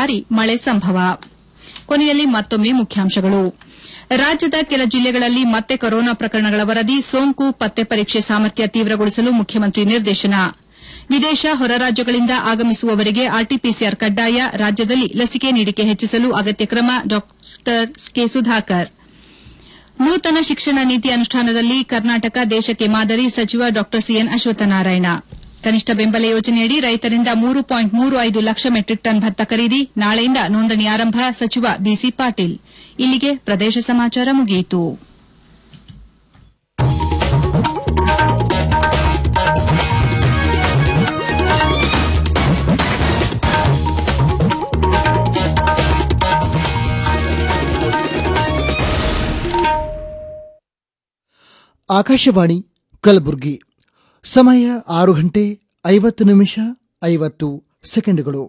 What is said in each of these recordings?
ಭಾರಿ ಮಳೆ ಸಂಭವ ಕೊನೆಯಲ್ಲಿ ಮತ್ತೊಮ್ಮೆ ಮುಖ್ಯಾಂಶಗಳು ರಾಜ್ಯದ ಕೆಲ ಜಿಲ್ಲೆಗಳಲ್ಲಿ ಮತ್ತೆ ಕೊರೋನಾ ಪ್ರಕರಣಗಳ ವರದಿ ಸೋಂಕು ಪತ್ತೆ ಪರೀಕ್ಷೆ ಸಾಮರ್ಥ್ಯ ತೀವ್ರಗೊಳಿಸಲು ಮುಖ್ಯಮಂತ್ರಿ ನಿರ್ದೇಶನ ವಿದೇಶ ಹೊರ ರಾಜ್ಯಗಳಿಂದ ಆಗಮಿಸುವವರಿಗೆ ಆರ್ಟಿಪಿಸಿಆರ್ ಕಡ್ಡಾಯ ರಾಜ್ಯದಲ್ಲಿ ಲಸಿಕೆ ನೀಡಿಕೆ ಹೆಚ್ಚಿಸಲು ಅಗತ್ಯ ಕ್ರಮ ಡಾ ಕೆ ಸುಧಾಕರ್ ನೂತನ ಶಿಕ್ಷಣ ನೀತಿ ಅನುಷ್ಠಾನದಲ್ಲಿ ಕರ್ನಾಟಕ ದೇಶಕ್ಕೆ ಮಾದರಿ ಸಚಿವ ಡಾ ಸಿಎನ್ ಅಶ್ವತ್ಥನಾರಾಯಣ ಕನಿಷ್ಠ ಬೆಂಬಲ ಯೋಜನೆಯಡಿ ರೈತರಿಂದ ಮೂರು ಪಾಯಿಂಟ್ ಮೂರು ಐದು ಲಕ್ಷ ಮೆಟ್ರಿಕ್ ಟನ್ ಭತ್ತ ಖರೀದಿ ನಾಳೆಯಿಂದ ನೋಂದಣಿ ಆರಂಭ ಸಚಿವ ಬಿಸಿ ಪಾಟೀಲ್ ಇಲ್ಲಿಗೆ ಪ್ರದೇಶ ಸಮಾಚಾರ ಮುಗಿಯಿತು ಆಕಾಶವಾಣಿ ಕಲಬುರಗಿ ಸಮಯ ಆರು ಗಂಟೆ ಐವತ್ತು ನಿಮಿಷ ಐವತ್ತು ಸೆಕೆಂಡುಗಳು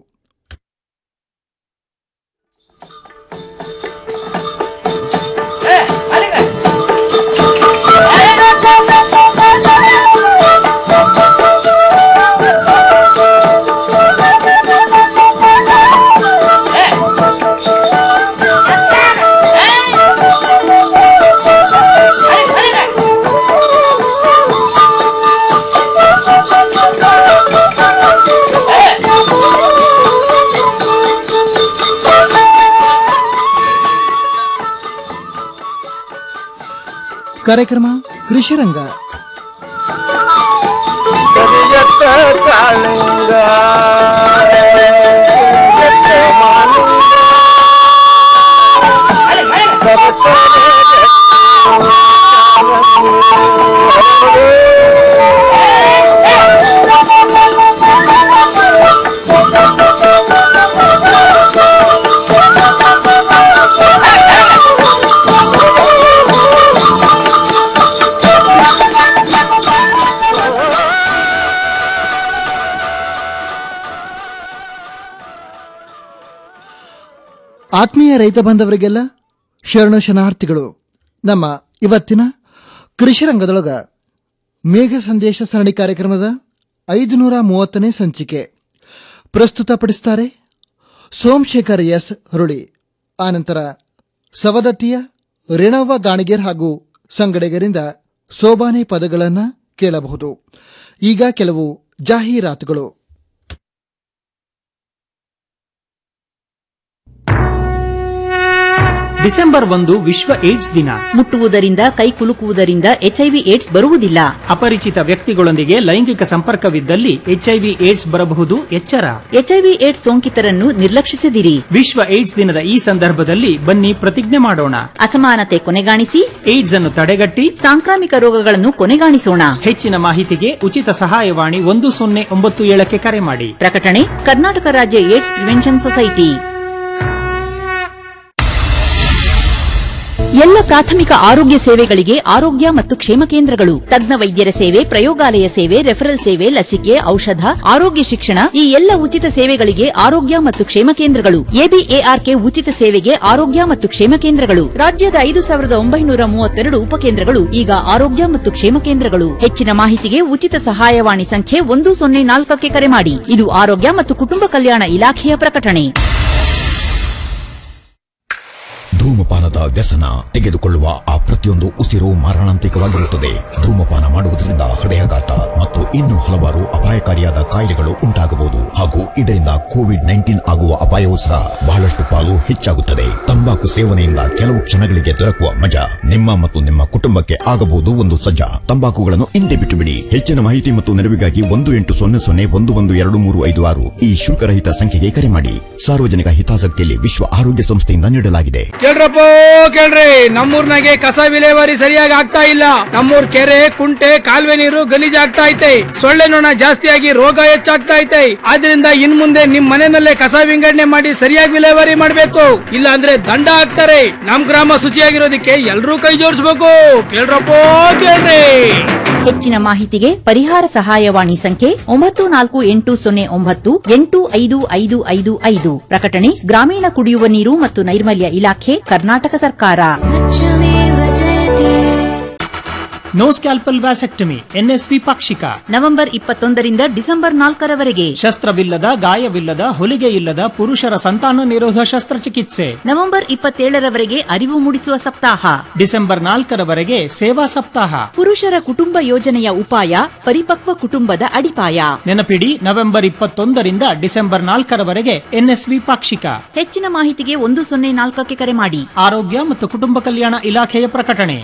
ಕಾರ್ಯಕ್ರಮ ಕೃಷಿರಂಗ ಕರಿಯತ್ತ ಕಾಳಿಂಗ ಕರಿಯತ್ತ ಮಾಲಿಂಗ ಆತ್ಮೀಯ ರೈತ ಬಾಂಧವರಿಗೆಲ್ಲ ಶರಣ ಶರಣಾರ್ಥಿಗಳು ನಮ್ಮ ಇವತ್ತಿನ ಕೃಷಿರಂಗದೊಳಗ ಮೇಘ ಸಂದೇಶ ಸರಣಿ ಕಾರ್ಯಕ್ರಮದ ಐದುನೂರ ಮೂವತ್ತನೇ ಸಂಚಿಕೆ ಪ್ರಸ್ತುತಪಡಿಸುತ್ತಾರೆ ಸೋಮಶೇಖರ್ ಎಸ್ ಹುರುಳಿ ಆನಂತರ ಸವದತ್ತಿಯ ರೇಣವ್ವ ಗಾಣಿಗೇರ್ ಹಾಗೂ ಸಂಗಡಿಗರಿಂದ ಸೋಬಾನೆ ಪದಗಳನ್ನು ಕೇಳಬಹುದು ಈಗ ಕೆಲವು ಜಾಹೀರಾತುಗಳು ಡಿಸೆಂಬರ್ ಒಂದು ವಿಶ್ವ ಏಡ್ಸ್ ದಿನ ಮುಟ್ಟುವುದರಿಂದ ಕೈ ಕುಲುಕುವುದರಿಂದ ಎಚ್ಐವಿ ಏಡ್ಸ್ ಬರುವುದಿಲ್ಲ ಅಪರಿಚಿತ ವ್ಯಕ್ತಿಗಳೊಂದಿಗೆ ಲೈಂಗಿಕ ಸಂಪರ್ಕವಿದ್ದಲ್ಲಿ ಎಚ್ಐವಿ ಏಡ್ಸ್ ಬರಬಹುದು ಎಚ್ಚರ ಎಚ್ಐವಿ ಏಡ್ಸ್ ಸೋಂಕಿತರನ್ನು ನಿರ್ಲಕ್ಷಿಸದಿರಿ ವಿಶ್ವ ಏಡ್ಸ್ ದಿನದ ಈ ಸಂದರ್ಭದಲ್ಲಿ ಬನ್ನಿ ಪ್ರತಿಜ್ಞೆ ಮಾಡೋಣ ಅಸಮಾನತೆ ಕೊನೆಗಾಣಿಸಿ ಏಡ್ಸ್ ಅನ್ನು ತಡೆಗಟ್ಟಿ ಸಾಂಕ್ರಾಮಿಕ ರೋಗಗಳನ್ನು ಕೊನೆಗಾಣಿಸೋಣ ಹೆಚ್ಚಿನ ಮಾಹಿತಿಗೆ ಉಚಿತ ಸಹಾಯವಾಣಿ ಒಂದು ಸೊನ್ನೆ ಒಂಬತ್ತು ಏಳಕ್ಕೆ ಕರೆ ಮಾಡಿ ಪ್ರಕಟಣೆ ಕರ್ನಾಟಕ ರಾಜ್ಯ ಏಡ್ಸ್ ಪ್ರಿವೆನ್ಷನ್ ಸೊಸೈಟಿ ಎಲ್ಲ ಪ್ರಾಥಮಿಕ ಆರೋಗ್ಯ ಸೇವೆಗಳಿಗೆ ಆರೋಗ್ಯ ಮತ್ತು ಕ್ಷೇಮ ಕೇಂದ್ರಗಳು ತಜ್ಞ ವೈದ್ಯರ ಸೇವೆ ಪ್ರಯೋಗಾಲಯ ಸೇವೆ ರೆಫರಲ್ ಸೇವೆ ಲಸಿಕೆ ಔಷಧ ಆರೋಗ್ಯ ಶಿಕ್ಷಣ ಈ ಎಲ್ಲ ಉಚಿತ ಸೇವೆಗಳಿಗೆ ಆರೋಗ್ಯ ಮತ್ತು ಕ್ಷೇಮ ಕೇಂದ್ರಗಳು ಎಬಿಎಆರ್ಕೆ ಉಚಿತ ಸೇವೆಗೆ ಆರೋಗ್ಯ ಮತ್ತು ಕ್ಷೇಮ ಕೇಂದ್ರಗಳು ರಾಜ್ಯದ ಐದು ಸಾವಿರದ ಒಂಬೈನೂರ ಮೂವತ್ತೆರಡು ಉಪಕೇಂದ್ರಗಳು ಈಗ ಆರೋಗ್ಯ ಮತ್ತು ಕ್ಷೇಮ ಕೇಂದ್ರಗಳು ಹೆಚ್ಚಿನ ಮಾಹಿತಿಗೆ ಉಚಿತ ಸಹಾಯವಾಣಿ ಸಂಖ್ಯೆ ಒಂದು ಸೊನ್ನೆ ನಾಲ್ಕಕ್ಕೆ ಕರೆ ಮಾಡಿ ಇದು ಆರೋಗ್ಯ ಮತ್ತು ಕುಟುಂಬ ಕಲ್ಯಾಣ ಇಲಾಖೆಯ ಪ್ರಕಟಣೆ ಧೂಮಪಾನದ ವ್ಯಸನ ತೆಗೆದುಕೊಳ್ಳುವ ಆ ಪ್ರತಿಯೊಂದು ಉಸಿರು ಮಾರಣಾಂತಿಕವಾಗಿರುತ್ತದೆ ಧೂಮಪಾನ ಮಾಡುವುದರಿಂದ ಹೃದಯಾಘಾತ ಮತ್ತು ಇನ್ನೂ ಹಲವಾರು ಅಪಾಯಕಾರಿಯಾದ ಕಾಯಿಲೆಗಳು ಉಂಟಾಗಬಹುದು ಹಾಗೂ ಇದರಿಂದ ಕೋವಿಡ್ ನೈನ್ಟೀನ್ ಆಗುವ ಅಪಾಯವೂ ಸಹ ಬಹಳಷ್ಟು ಪಾಲು ಹೆಚ್ಚಾಗುತ್ತದೆ ತಂಬಾಕು ಸೇವನೆಯಿಂದ ಕೆಲವು ಕ್ಷಣಗಳಿಗೆ ದೊರಕುವ ಮಜಾ ನಿಮ್ಮ ಮತ್ತು ನಿಮ್ಮ ಕುಟುಂಬಕ್ಕೆ ಆಗಬಹುದು ಒಂದು ಸಜ್ಜಾ ತಂಬಾಕುಗಳನ್ನು ಹಿಂದೆ ಬಿಟ್ಟು ಬಿಡಿ ಹೆಚ್ಚಿನ ಮಾಹಿತಿ ಮತ್ತು ನೆರವಿಗಾಗಿ ಒಂದು ಎಂಟು ಸೊನ್ನೆ ಸೊನ್ನೆ ಒಂದು ಒಂದು ಎರಡು ಮೂರು ಐದು ಆರು ಈ ಶುಲ್ಕರಹಿತ ಸಂಖ್ಯೆಗೆ ಕರೆ ಮಾಡಿ ಸಾರ್ವಜನಿಕ ಹಿತಾಸಕ್ತಿಯಲ್ಲಿ ವಿಶ್ವ ಆರೋಗ್ಯ ಸಂಸ್ಥೆಯಿಂದ ನೀಡಲಾಗಿದೆ ಕೇಳ್ರಪ್ಪ ಕೇಳ್ರಿ ನಮ್ಮೂರ್ನಾಗೆ ಕಸ ವಿಲೇವಾರಿ ಸರಿಯಾಗಿ ಆಗ್ತಾ ಇಲ್ಲ ನಮ್ಮೂರ್ ಕೆರೆ ಕುಂಟೆ ಕಾಲುವೆ ನೀರು ಗಲೀಜ್ ಆಗ್ತಾ ಐತೆ ಸೊಳ್ಳೆ ನೊಣ ಜಾಸ್ತಿಯಾಗಿ ರೋಗ ಹೆಚ್ಚಾಗ್ತಾ ಐತೆ ಆದ್ರಿಂದ ಇನ್ ಮುಂದೆ ನಿಮ್ ಮನೆಯಲ್ಲೇ ಕಸ ವಿಂಗಡಣೆ ಮಾಡಿ ಸರಿಯಾಗಿ ವಿಲೇವಾರಿ ಮಾಡ್ಬೇಕು ಇಲ್ಲ ಅಂದ್ರೆ ದಂಡ ಹಾಕ್ತಾರೆ ನಮ್ ಗ್ರಾಮ ಶುಚಿಯಾಗಿರೋದಕ್ಕೆ ಎಲ್ರೂ ಕೈ ಜೋಡಿಸ್ಬೇಕು ಕೇಳ್ರಪ್ಪ ಕೇಳ್ರಿ ಹೆಚ್ಚಿನ ಮಾಹಿತಿಗೆ ಪರಿಹಾರ ಸಹಾಯವಾಣಿ ಸಂಖ್ಯೆ ಒಂಬತ್ತು ನಾಲ್ಕು ಎಂಟು ಸೊನ್ನೆ ಒಂಬತ್ತು ಎಂಟು ಐದು ಐದು ಐದು ಐದು ಪ್ರಕಟಣೆ ಗ್ರಾಮೀಣ ಕುಡಿಯುವ ನೀರು ಮತ್ತು ನೈರ್ಮಲ್ಯ ಇಲಾಖೆ ಕರ್ನಾಟಕ ಸರ್ಕಾರ ನೋ ಸ್ಕ್ಯಾಲ್ಪಲ್ ವ್ಯಾಸೆಕ್ಟಮಿ ಎನ್ಎಸ್ವಿ ಪಾಕ್ಷಿಕ ನವೆಂಬರ್ ಇಪ್ಪತ್ತೊಂದರಿಂದ ಡಿಸೆಂಬರ್ ನಾಲ್ಕರವರೆಗೆ ಶಸ್ತ್ರವಿಲ್ಲದ ಗಾಯವಿಲ್ಲದ ಹೊಲಿಗೆ ಇಲ್ಲದ ಪುರುಷರ ಸಂತಾನ ನಿರೋಧ ಶಸ್ತ್ರಚಿಕಿತ್ಸೆ ನವೆಂಬರ್ ಇಪ್ಪತ್ತೇಳರವರೆಗೆ ಅರಿವು ಮೂಡಿಸುವ ಸಪ್ತಾಹ ಡಿಸೆಂಬರ್ ನಾಲ್ಕರವರೆಗೆ ಸೇವಾ ಸಪ್ತಾಹ ಪುರುಷರ ಕುಟುಂಬ ಯೋಜನೆಯ ಉಪಾಯ ಪರಿಪಕ್ವ ಕುಟುಂಬದ ಅಡಿಪಾಯ ನೆನಪಿಡಿ ನವೆಂಬರ್ ಇಪ್ಪತ್ತೊಂದರಿಂದ ಡಿಸೆಂಬರ್ ನಾಲ್ಕರವರೆಗೆ ಎನ್ಎಸ್ವಿ ಪಾಕ್ಷಿಕ ಹೆಚ್ಚಿನ ಮಾಹಿತಿಗೆ ಒಂದು ಸೊನ್ನೆ ನಾಲ್ಕಕ್ಕೆ ಕರೆ ಮಾಡಿ ಆರೋಗ್ಯ ಮತ್ತು ಕುಟುಂಬ ಕಲ್ಯಾಣ ಇಲಾಖೆಯ ಪ್ರಕಟಣೆ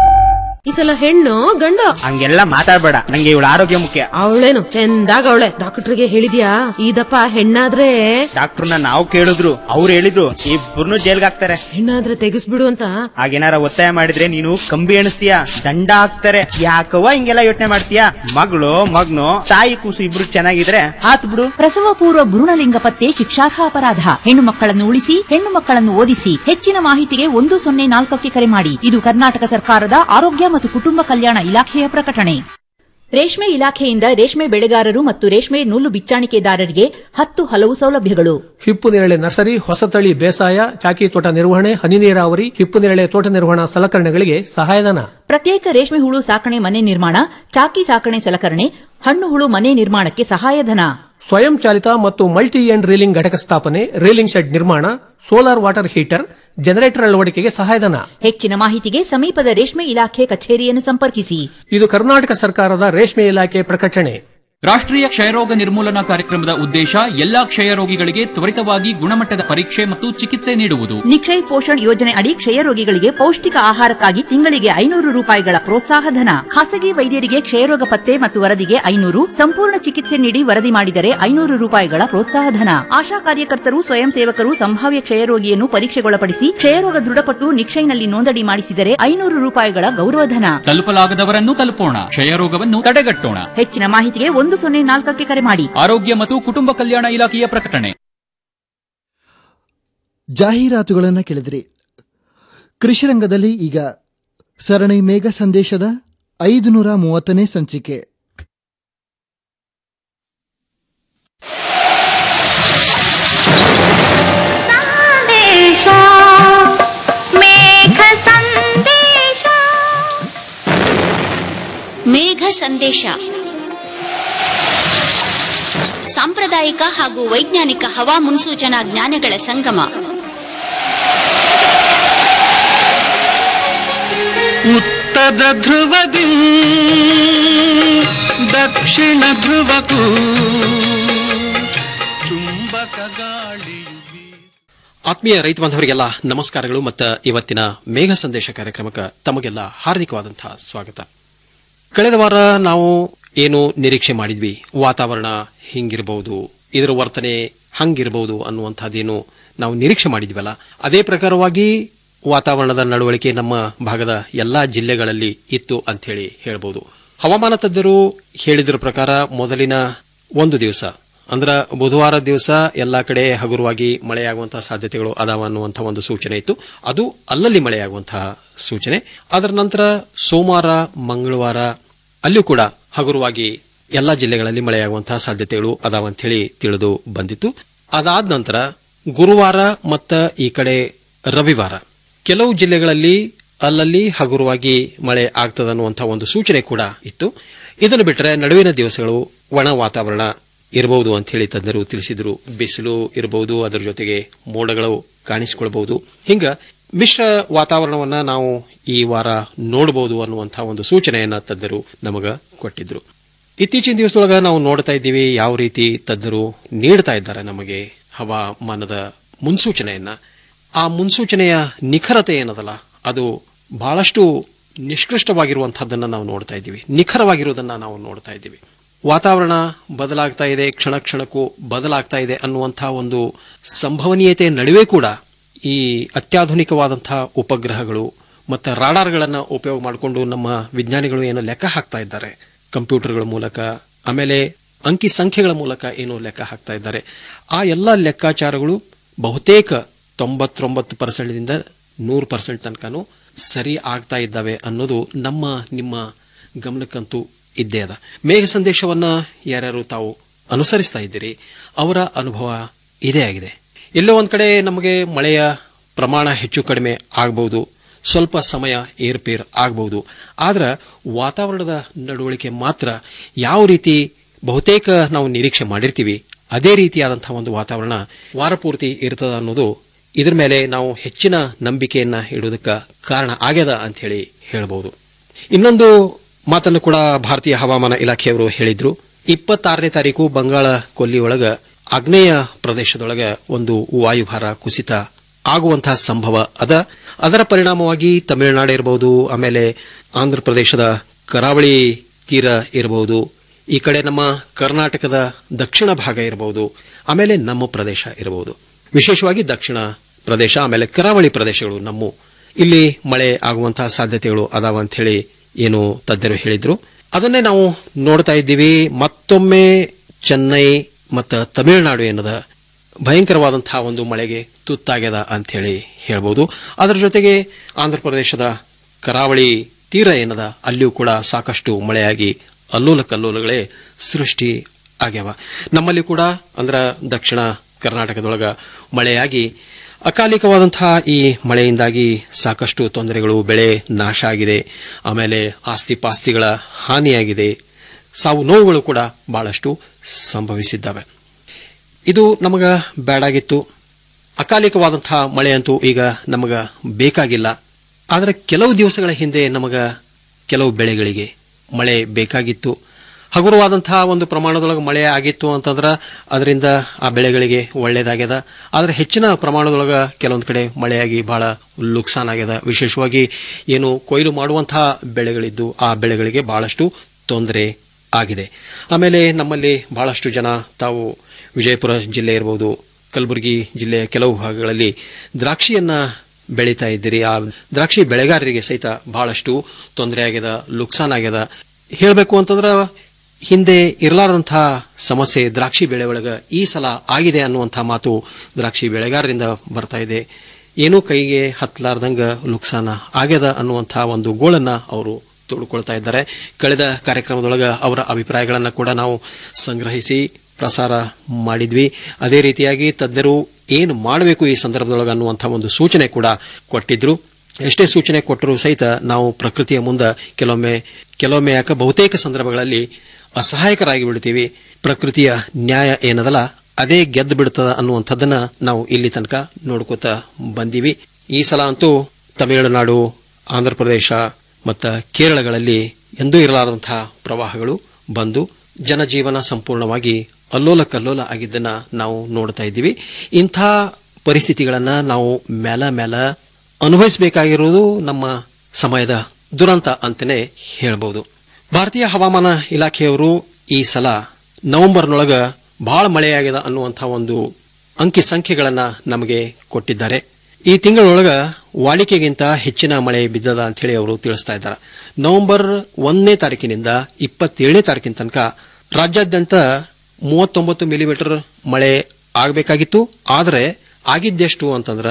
ಈ ಸಲ ಹೆಣ್ಣು ಗಂಡು ಹಂಗೆಲ್ಲ ಮಾತಾಡ್ಬೇಡ ನಂಗೆ ಇವಳ ಆರೋಗ್ಯ ಮುಖ್ಯ ಅವಳೇನು ಚಂದಾಗ ಅವಳೆ ಡಾಕ್ಟರ್ಗೆ ಹೇಳಿದ್ಯಾ ಇದಪ್ಪ ಹೆಣ್ಣಾದ್ರೆ ಡಾಕ್ಟರ್ನ ನಾವು ಕೇಳಿದ್ರು ಅವ್ರು ಹೇಳಿದ್ರು ಇಬ್ಬರನ್ನು ಜೈಲ್ಗೆ ಹಾಕ್ತಾರೆ ಹೆಣ್ಣಾದ್ರೆ ತೆಗಿಸ್ಬಿಡು ಅಂತ ಹಾಗೇನಾರ ಒತ್ತಾಯ ಮಾಡಿದ್ರೆ ನೀನು ಕಂಬಿ ಎಣಿಸ್ತೀಯ ದಂಡ ಹಾಕ್ತಾರೆ ಯಾಕವ್ವ ಹಿಂಗೆಲ್ಲ ಯೋಚನೆ ಮಾಡ್ತೀಯ ಮಗಳು ಮಗ್ನು ತಾಯಿ ಕೂಸು ಇಬ್ರು ಚೆನ್ನಾಗಿದ್ರೆ ಆತ್ ಬಿಡು ಪ್ರಸವ ಪೂರ್ವ ಭ್ರೂಣಲಿಂಗ ಪತ್ತೆ ಶಿಕ್ಷಾರ್ಹ ಅಪರಾಧ ಹೆಣ್ಣು ಮಕ್ಕಳನ್ನು ಉಳಿಸಿ ಹೆಣ್ಣು ಮಕ್ಕಳನ್ನು ಓದಿಸಿ ಹೆಚ್ಚಿನ ಮಾಹಿತಿಗೆ ಒಂದು ಸೊನ್ನೆ ನಾಲ್ಕಕ್ಕೆ ಕರೆ ಮಾಡಿ ಇದು ಕರ್ನಾಟಕ ಸರ್ಕಾರದ ಆರೋಗ್ಯ ಮತ್ತು ಕುಟುಂಬ ಕಲ್ಯಾಣ ಇಲಾಖೆಯ ಪ್ರಕಟಣೆ ರೇಷ್ಮೆ ಇಲಾಖೆಯಿಂದ ರೇಷ್ಮೆ ಬೆಳೆಗಾರರು ಮತ್ತು ರೇಷ್ಮೆ ನೂಲು ಬಿಚ್ಚಾಣಿಕೆದಾರರಿಗೆ ಹತ್ತು ಹಲವು ಸೌಲಭ್ಯಗಳು ಹಿಪ್ಪು ನೇರಳೆ ನರ್ಸರಿ ಹೊಸತಳಿ ಬೇಸಾಯ ಚಾಕಿ ತೋಟ ನಿರ್ವಹಣೆ ಹನಿ ನೀರಾವರಿ ಹಿಪ್ಪು ನೇರಳೆ ತೋಟ ನಿರ್ವಹಣಾ ಸಲಕರಣೆಗಳಿಗೆ ಸಹಾಯಧನ ಪ್ರತ್ಯೇಕ ರೇಷ್ಮೆ ಹುಳು ಸಾಕಣೆ ಮನೆ ನಿರ್ಮಾಣ ಚಾಕಿ ಸಾಕಣೆ ಸಲಕರಣೆ ಹಣ್ಣು ಹುಳು ಮನೆ ನಿರ್ಮಾಣಕ್ಕೆ ಸಹಾಯಧನ ಸ್ವಯಂ ಚಾಲಿತ ಮತ್ತು ಮಲ್ಟಿ ಎಂಡ್ ರೀಲಿಂಗ್ ಘಟಕ ಸ್ಥಾಪನೆ ರೀಲಿಂಗ್ ಶೆಡ್ ನಿರ್ಮಾಣ ಸೋಲಾರ್ ವಾಟರ್ ಹೀಟರ್ ಜನರೇಟರ್ ಅಳವಡಿಕೆಗೆ ಸಹಾಯಧನ ಹೆಚ್ಚಿನ ಮಾಹಿತಿಗೆ ಸಮೀಪದ ರೇಷ್ಮೆ ಇಲಾಖೆ ಕಚೇರಿಯನ್ನು ಸಂಪರ್ಕಿಸಿ ಇದು ಕರ್ನಾಟಕ ಸರ್ಕಾರದ ರೇಷ್ಮೆ ಇಲಾಖೆ ಪ್ರಕಟಣೆ ರಾಷ್ಟ್ರೀಯ ಕ್ಷಯರೋಗ ನಿರ್ಮೂಲನಾ ಕಾರ್ಯಕ್ರಮದ ಉದ್ದೇಶ ಎಲ್ಲಾ ಕ್ಷಯರೋಗಿಗಳಿಗೆ ತ್ವರಿತವಾಗಿ ಗುಣಮಟ್ಟದ ಪರೀಕ್ಷೆ ಮತ್ತು ಚಿಕಿತ್ಸೆ ನೀಡುವುದು ನಿಕ್ಷಯ್ ಪೋಷಣ್ ಯೋಜನೆ ಅಡಿ ಕ್ಷಯರೋಗಿಗಳಿಗೆ ಪೌಷ್ಟಿಕ ಆಹಾರಕ್ಕಾಗಿ ತಿಂಗಳಿಗೆ ಐನೂರು ರೂಪಾಯಿಗಳ ಪ್ರೋತ್ಸಾಹ ಧನ ಖಾಸಗಿ ವೈದ್ಯರಿಗೆ ಕ್ಷಯರೋಗ ಪತ್ತೆ ಮತ್ತು ವರದಿಗೆ ಐನೂರು ಸಂಪೂರ್ಣ ಚಿಕಿತ್ಸೆ ನೀಡಿ ವರದಿ ಮಾಡಿದರೆ ಐನೂರು ರೂಪಾಯಿಗಳ ಪ್ರೋತ್ಸಾಹ ಧನ ಆಶಾ ಕಾರ್ಯಕರ್ತರು ಸ್ವಯಂ ಸೇವಕರು ಸಂಭಾವ್ಯ ಕ್ಷಯರೋಗಿಯನ್ನು ಪರೀಕ್ಷೆಗೊಳಪಡಿಸಿ ಕ್ಷಯರೋಗ ದೃಢಪಟ್ಟು ನಿಕ್ಷಯ್ನಲ್ಲಿ ನೋಂದಣಿ ಮಾಡಿಸಿದರೆ ಐನೂರು ರೂಪಾಯಿಗಳ ಗೌರವಧನ ತಲುಪಲಾಗದವರನ್ನು ತಲುಪೋಣ ಕ್ಷಯರೋಗವನ್ನು ತಡೆಗಟ್ಟೋಣ ಹೆಚ್ಚಿನ ಮಾಹಿತಿಗೆ ಒಂದು ಸೊನ್ನೆ ನಾಲ್ಕಕ್ಕೆ ಕರೆ ಮಾಡಿ ಆರೋಗ್ಯ ಮತ್ತು ಕುಟುಂಬ ಕಲ್ಯಾಣ ಇಲಾಖೆಯ ಪ್ರಕಟಣೆ ಜಾಹೀರಾತುಗಳನ್ನು ಕೇಳಿದ್ರಿ ಕೃಷಿ ರಂಗದಲ್ಲಿ ಈಗ ಸರಣಿ ಮೇಘ ಸಂದೇಶದ ಐದುನೂರ ಮೂವತ್ತನೇ ಸಂಚಿಕೆ ಮೇಘ ಸಂದೇಶ ಸಾಂಪ್ರದಾಯಿಕ ಹಾಗೂ ವೈಜ್ಞಾನಿಕ ಹವಾ ಮುನ್ಸೂಚನಾ ಜ್ಞಾನಗಳ ಸಂಗಮ ಉತ್ತರ ಧ್ರುವದಿ ದಕ್ಷಿಣ ಧ್ರುವಕ್ಕೂ ಚುಂಬಕ ಗಾಳಿಯು ಆತ್ಮೀಯ ರೈತ ಬಾಂಧವರಿಗೆಲ್ಲ ನಮಸ್ಕಾರಗಳು ಮತ್ತು ಇವತ್ತಿನ ಮೇಘ ಸಂದೇಶ ಕಾರ್ಯಕ್ರಮಕ್ಕೆ ತಮಗೆಲ್ಲ ಹಾರ್ದಿಕವಾದಂತಹ ಸ್ವಾಗತ ಕಳೆದ ವಾರ ನಾವು ಏನು ನಿರೀಕ್ಷೆ ಮಾಡಿದ್ವಿ ವಾತಾವರಣ ಹಿಂಗಿರಬಹುದು ಇದರ ವರ್ತನೆ ಹಂಗಿರಬಹುದು ಅನ್ನುವಂಥದ್ದೇನು ನಾವು ನಿರೀಕ್ಷೆ ಮಾಡಿದ್ವಲ್ಲ ಅದೇ ಪ್ರಕಾರವಾಗಿ ವಾತಾವರಣದ ನಡವಳಿಕೆ ನಮ್ಮ ಭಾಗದ ಎಲ್ಲಾ ಜಿಲ್ಲೆಗಳಲ್ಲಿ ಇತ್ತು ಅಂತ ಹೇಳಿ ಹೇಳಬಹುದು ಹವಾಮಾನ ತಜ್ಞರು ಹೇಳಿದ್ರ ಪ್ರಕಾರ ಮೊದಲಿನ ಒಂದು ದಿವಸ ಅಂದ್ರ ಬುಧವಾರ ದಿವಸ ಎಲ್ಲಾ ಕಡೆ ಹಗುರವಾಗಿ ಮಳೆಯಾಗುವಂತಹ ಸಾಧ್ಯತೆಗಳು ಅದಾವ ಅನ್ನುವಂತಹ ಒಂದು ಸೂಚನೆ ಇತ್ತು ಅದು ಅಲ್ಲಲ್ಲಿ ಮಳೆಯಾಗುವಂತಹ ಸೂಚನೆ ಅದರ ನಂತರ ಸೋಮವಾರ ಮಂಗಳವಾರ ಅಲ್ಲೂ ಕೂಡ ಹಗುರವಾಗಿ ಎಲ್ಲಾ ಜಿಲ್ಲೆಗಳಲ್ಲಿ ಮಳೆಯಾಗುವಂತಹ ಸಾಧ್ಯತೆಗಳು ಅದಾವ ಅಂತ ಹೇಳಿ ತಿಳಿದು ಬಂದಿತ್ತು ಅದಾದ ನಂತರ ಗುರುವಾರ ಮತ್ತ ಈ ಕಡೆ ರವಿವಾರ ಕೆಲವು ಜಿಲ್ಲೆಗಳಲ್ಲಿ ಅಲ್ಲಲ್ಲಿ ಹಗುರವಾಗಿ ಮಳೆ ಆಗ್ತದ ಅನ್ನುವಂತಹ ಒಂದು ಸೂಚನೆ ಕೂಡ ಇತ್ತು ಇದನ್ನು ಬಿಟ್ಟರೆ ನಡುವಿನ ದಿವಸಗಳು ಒಣ ವಾತಾವರಣ ಇರಬಹುದು ಅಂತ ಹೇಳಿ ತಜ್ಞರು ತಿಳಿಸಿದ್ರು ಬಿಸಿಲು ಇರಬಹುದು ಅದರ ಜೊತೆಗೆ ಮೋಡಗಳು ಕಾಣಿಸಿಕೊಳ್ಬಹುದು ಹಿಂಗ ಮಿಶ್ರ ವಾತಾವರಣವನ್ನ ನಾವು ಈ ವಾರ ನೋಡಬಹುದು ಅನ್ನುವಂತಹ ಒಂದು ಸೂಚನೆಯನ್ನ ತಜ್ಞರು ನಮಗ ಕೊಟ್ಟಿದ್ರು ಇತ್ತೀಚಿನ ದಿವಸದೊಳಗ ನಾವು ನೋಡ್ತಾ ಇದ್ದೀವಿ ಯಾವ ರೀತಿ ತಜ್ಞರು ನೀಡ್ತಾ ಇದ್ದಾರೆ ನಮಗೆ ಹವಾಮಾನದ ಮುನ್ಸೂಚನೆಯನ್ನ ಆ ಮುನ್ಸೂಚನೆಯ ನಿಖರತೆ ಏನದಲ್ಲ ಅದು ಬಹಳಷ್ಟು ನಿಷ್ಕೃಷ್ಟವಾಗಿರುವಂತಹದ್ದನ್ನ ನಾವು ನೋಡ್ತಾ ಇದ್ದೀವಿ ನಿಖರವಾಗಿರುವುದನ್ನ ನಾವು ನೋಡ್ತಾ ಇದ್ದೀವಿ ವಾತಾವರಣ ಬದಲಾಗ್ತಾ ಇದೆ ಕ್ಷಣ ಕ್ಷಣಕ್ಕೂ ಬದಲಾಗ್ತಾ ಇದೆ ಅನ್ನುವಂತಹ ಒಂದು ಸಂಭವನೀಯತೆ ನಡುವೆ ಕೂಡ ಈ ಅತ್ಯಾಧುನಿಕವಾದಂತಹ ಉಪಗ್ರಹಗಳು ಮತ್ತು ರಾಡಾರ್ಗಳನ್ನು ಉಪಯೋಗ ಮಾಡಿಕೊಂಡು ನಮ್ಮ ವಿಜ್ಞಾನಿಗಳು ಏನು ಲೆಕ್ಕ ಹಾಕ್ತಾ ಇದ್ದಾರೆ ಕಂಪ್ಯೂಟರ್ಗಳ ಮೂಲಕ ಆಮೇಲೆ ಅಂಕಿ ಸಂಖ್ಯೆಗಳ ಮೂಲಕ ಏನು ಲೆಕ್ಕ ಹಾಕ್ತಾ ಇದ್ದಾರೆ ಆ ಎಲ್ಲ ಲೆಕ್ಕಾಚಾರಗಳು ಬಹುತೇಕ ತೊಂಬತ್ತೊಂಬತ್ತು ಪರ್ಸೆಂಟ್ದಿಂದ ನೂರು ಪರ್ಸೆಂಟ್ ತನಕನೂ ಸರಿ ಆಗ್ತಾ ಇದ್ದಾವೆ ಅನ್ನೋದು ನಮ್ಮ ನಿಮ್ಮ ಗಮನಕ್ಕಂತೂ ಇದ್ದೇ ಅದ ಮೇಘ ಸಂದೇಶವನ್ನ ಯಾರ್ಯಾರು ತಾವು ಅನುಸರಿಸ್ತಾ ಇದ್ದೀರಿ ಅವರ ಅನುಭವ ಇದೇ ಆಗಿದೆ ಎಲ್ಲೋ ಒಂದ್ ಕಡೆ ನಮಗೆ ಮಳೆಯ ಪ್ರಮಾಣ ಹೆಚ್ಚು ಕಡಿಮೆ ಆಗಬಹುದು ಸ್ವಲ್ಪ ಸಮಯ ಏರ್ಪೇರ್ ಆಗಬಹುದು ಆದ್ರೆ ವಾತಾವರಣದ ನಡವಳಿಕೆ ಮಾತ್ರ ಯಾವ ರೀತಿ ಬಹುತೇಕ ನಾವು ನಿರೀಕ್ಷೆ ಮಾಡಿರ್ತೀವಿ ಅದೇ ರೀತಿಯಾದಂತಹ ಒಂದು ವಾತಾವರಣ ವಾರಪೂರ್ತಿ ಇರ್ತದ ಅನ್ನೋದು ಇದ್ರ ಮೇಲೆ ನಾವು ಹೆಚ್ಚಿನ ನಂಬಿಕೆಯನ್ನ ಇಡೋದಕ್ಕೆ ಕಾರಣ ಆಗ್ಯದ ಅಂತ ಹೇಳಿ ಹೇಳಬಹುದು ಇನ್ನೊಂದು ಮಾತನ್ನು ಕೂಡ ಭಾರತೀಯ ಹವಾಮಾನ ಇಲಾಖೆಯವರು ಹೇಳಿದ್ರು ಇಪ್ಪತ್ತಾರನೇ ತಾರೀಕು ಬಂಗಾಳ ಕೊಲ್ಲಿ ಒಳಗ ಆಗ್ನೇಯ ಪ್ರದೇಶದೊಳಗ ಒಂದು ವಾಯುಭಾರ ಕುಸಿತ ಆಗುವಂತಹ ಸಂಭವ ಅದ ಅದರ ಪರಿಣಾಮವಾಗಿ ತಮಿಳುನಾಡು ಇರಬಹುದು ಆಮೇಲೆ ಆಂಧ್ರ ಪ್ರದೇಶದ ಕರಾವಳಿ ತೀರ ಇರಬಹುದು ಈ ಕಡೆ ನಮ್ಮ ಕರ್ನಾಟಕದ ದಕ್ಷಿಣ ಭಾಗ ಇರಬಹುದು ಆಮೇಲೆ ನಮ್ಮ ಪ್ರದೇಶ ಇರಬಹುದು ವಿಶೇಷವಾಗಿ ದಕ್ಷಿಣ ಪ್ರದೇಶ ಆಮೇಲೆ ಕರಾವಳಿ ಪ್ರದೇಶಗಳು ನಮ್ಮ ಇಲ್ಲಿ ಮಳೆ ಆಗುವಂತಹ ಸಾಧ್ಯತೆಗಳು ಅದಾವ ಅಂತ ಹೇಳಿ ಏನು ತಜ್ಞರು ಹೇಳಿದ್ರು ಅದನ್ನೇ ನಾವು ನೋಡ್ತಾ ಇದ್ದೀವಿ ಮತ್ತೊಮ್ಮೆ ಚೆನ್ನೈ ಮತ್ತು ತಮಿಳುನಾಡು ಏನದ ಭಯಂಕರವಾದಂತಹ ಒಂದು ಮಳೆಗೆ ತುತ್ತಾಗ್ಯದ ಅಂತ ಹೇಳಿ ಹೇಳ್ಬೋದು ಅದರ ಜೊತೆಗೆ ಆಂಧ್ರ ಪ್ರದೇಶದ ಕರಾವಳಿ ತೀರ ಏನದ ಅಲ್ಲಿಯೂ ಕೂಡ ಸಾಕಷ್ಟು ಮಳೆಯಾಗಿ ಅಲ್ಲೋಲ ಕಲ್ಲೋಲಗಳೇ ಸೃಷ್ಟಿ ಆಗ್ಯಾವ ನಮ್ಮಲ್ಲಿ ಕೂಡ ಅಂದ್ರ ದಕ್ಷಿಣ ಕರ್ನಾಟಕದೊಳಗ ಮಳೆಯಾಗಿ ಅಕಾಲಿಕವಾದಂತಹ ಈ ಮಳೆಯಿಂದಾಗಿ ಸಾಕಷ್ಟು ತೊಂದರೆಗಳು ಬೆಳೆ ನಾಶ ಆಗಿದೆ ಆಮೇಲೆ ಆಸ್ತಿ ಪಾಸ್ತಿಗಳ ಹಾನಿಯಾಗಿದೆ ಸಾವು ನೋವುಗಳು ಕೂಡ ಬಹಳಷ್ಟು ಸಂಭವಿಸಿದ್ದಾವೆ ಇದು ನಮಗ ಬೇಡಾಗಿತ್ತು ಅಕಾಲಿಕವಾದಂತಹ ಮಳೆ ಅಂತೂ ಈಗ ನಮಗ ಬೇಕಾಗಿಲ್ಲ ಆದರೆ ಕೆಲವು ದಿವಸಗಳ ಹಿಂದೆ ನಮಗ ಕೆಲವು ಬೆಳೆಗಳಿಗೆ ಮಳೆ ಬೇಕಾಗಿತ್ತು ಹಗುರವಾದಂತಹ ಒಂದು ಪ್ರಮಾಣದೊಳಗೆ ಮಳೆ ಆಗಿತ್ತು ಅಂತಂದ್ರೆ ಅದರಿಂದ ಆ ಬೆಳೆಗಳಿಗೆ ಒಳ್ಳೇದಾಗ್ಯದ ಆದರೆ ಹೆಚ್ಚಿನ ಪ್ರಮಾಣದೊಳಗೆ ಕೆಲವೊಂದು ಕಡೆ ಮಳೆಯಾಗಿ ಬಹಳ ಲುಕ್ಸಾನ್ ಆಗ್ಯದ ವಿಶೇಷವಾಗಿ ಏನು ಕೊಯ್ಲು ಮಾಡುವಂತಹ ಬೆಳೆಗಳಿದ್ದು ಆ ಬೆಳೆಗಳಿಗೆ ಬಹಳಷ್ಟು ತೊಂದರೆ ಆಗಿದೆ ಆಮೇಲೆ ನಮ್ಮಲ್ಲಿ ಬಹಳಷ್ಟು ಜನ ತಾವು ವಿಜಯಪುರ ಜಿಲ್ಲೆ ಇರಬಹುದು ಕಲಬುರಗಿ ಜಿಲ್ಲೆಯ ಕೆಲವು ಭಾಗಗಳಲ್ಲಿ ದ್ರಾಕ್ಷಿಯನ್ನ ಬೆಳೀತಾ ಇದ್ದೀರಿ ಆ ದ್ರಾಕ್ಷಿ ಬೆಳೆಗಾರರಿಗೆ ಸಹಿತ ಬಹಳಷ್ಟು ತೊಂದರೆ ಆಗ್ಯದ ಲುಕ್ಸಾನ್ ಆಗ್ಯದ ಹೇಳಬೇಕು ಅಂತಂದ್ರೆ ಹಿಂದೆ ಇರಲಾರದಂತಹ ಸಮಸ್ಯೆ ದ್ರಾಕ್ಷಿ ಬೆಳೆ ಒಳಗ ಈ ಸಲ ಆಗಿದೆ ಅನ್ನುವಂತಹ ಮಾತು ದ್ರಾಕ್ಷಿ ಬೆಳೆಗಾರರಿಂದ ಬರ್ತಾ ಇದೆ ಏನೂ ಕೈಗೆ ಹತ್ತಲಾರ್ದಂಗ ಲುಕ್ಸಾನ ಆಗ್ಯದ ಅನ್ನುವಂತಹ ಒಂದು ಗೋಳನ್ನ ಅವರು ತೋಡ್ಕೊಳ್ತಾ ಇದ್ದಾರೆ ಕಳೆದ ಕಾರ್ಯಕ್ರಮದೊಳಗ ಅವರ ಅಭಿಪ್ರಾಯಗಳನ್ನು ಕೂಡ ನಾವು ಸಂಗ್ರಹಿಸಿ ಪ್ರಸಾರ ಮಾಡಿದ್ವಿ ಅದೇ ರೀತಿಯಾಗಿ ತಜ್ಞರು ಏನು ಮಾಡಬೇಕು ಈ ಸಂದರ್ಭದೊಳಗೆ ಅನ್ನುವಂತಹ ಒಂದು ಸೂಚನೆ ಕೂಡ ಕೊಟ್ಟಿದ್ರು ಎಷ್ಟೇ ಸೂಚನೆ ಕೊಟ್ಟರೂ ಸಹಿತ ನಾವು ಪ್ರಕೃತಿಯ ಮುಂದೆ ಕೆಲವೊಮ್ಮೆ ಕೆಲವೊಮ್ಮೆ ಯಾಕೆ ಬಹುತೇಕ ಸಂದರ್ಭಗಳಲ್ಲಿ ಅಸಹಾಯಕರಾಗಿ ಬಿಡ್ತೀವಿ ಪ್ರಕೃತಿಯ ನ್ಯಾಯ ಏನದಲ್ಲ ಅದೇ ಗೆದ್ದು ಬಿಡ್ತದ ಅನ್ನುವಂಥದ್ದನ್ನ ನಾವು ಇಲ್ಲಿ ತನಕ ನೋಡ್ಕೋತ ಬಂದೀವಿ ಈ ಸಲ ಅಂತೂ ತಮಿಳುನಾಡು ಆಂಧ್ರ ಪ್ರದೇಶ ಮತ್ತು ಕೇರಳಗಳಲ್ಲಿ ಎಂದೂ ಇರಲಾರದಂತಹ ಪ್ರವಾಹಗಳು ಬಂದು ಜನಜೀವನ ಸಂಪೂರ್ಣವಾಗಿ ಅಲ್ಲೋಲ ಕಲ್ಲೋಲ ಆಗಿದ್ದನ್ನ ನಾವು ನೋಡ್ತಾ ಇದ್ದೀವಿ ಇಂಥ ಪರಿಸ್ಥಿತಿಗಳನ್ನ ನಾವು ಮೇಲ ಮೇಲ ಅನುಭವಿಸಬೇಕಾಗಿರುವುದು ನಮ್ಮ ಸಮಯದ ದುರಂತ ಅಂತಲೇ ಹೇಳ್ಬೋದು ಭಾರತೀಯ ಹವಾಮಾನ ಇಲಾಖೆಯವರು ಈ ಸಲ ನವೆಂಬರ್ನೊಳಗ ಬಹಳ ಮಳೆಯಾಗಿದೆ ಅನ್ನುವಂಥ ಒಂದು ಅಂಕಿ ಸಂಖ್ಯೆಗಳನ್ನ ನಮಗೆ ಕೊಟ್ಟಿದ್ದಾರೆ ಈ ತಿಂಗಳೊಳಗ ವಾಡಿಕೆಗಿಂತ ಹೆಚ್ಚಿನ ಮಳೆ ಬಿದ್ದದ ಅಂತ ಹೇಳಿ ಅವರು ತಿಳಿಸ್ತಾ ಇದ್ದಾರೆ ನವೆಂಬರ್ ಒಂದನೇ ತಾರೀಕಿನಿಂದ ಇಪ್ಪತ್ತೇಳನೇ ತಾರೀಕಿನ ತನಕ ರಾಜ್ಯಾದ್ಯಂತ ಮೂವತ್ತೊಂಬತ್ತು ಮಿಲಿಮೀಟರ್ ಮಳೆ ಆಗಬೇಕಾಗಿತ್ತು ಆದರೆ ಆಗಿದ್ದೆಷ್ಟು ಅಂತಂದ್ರೆ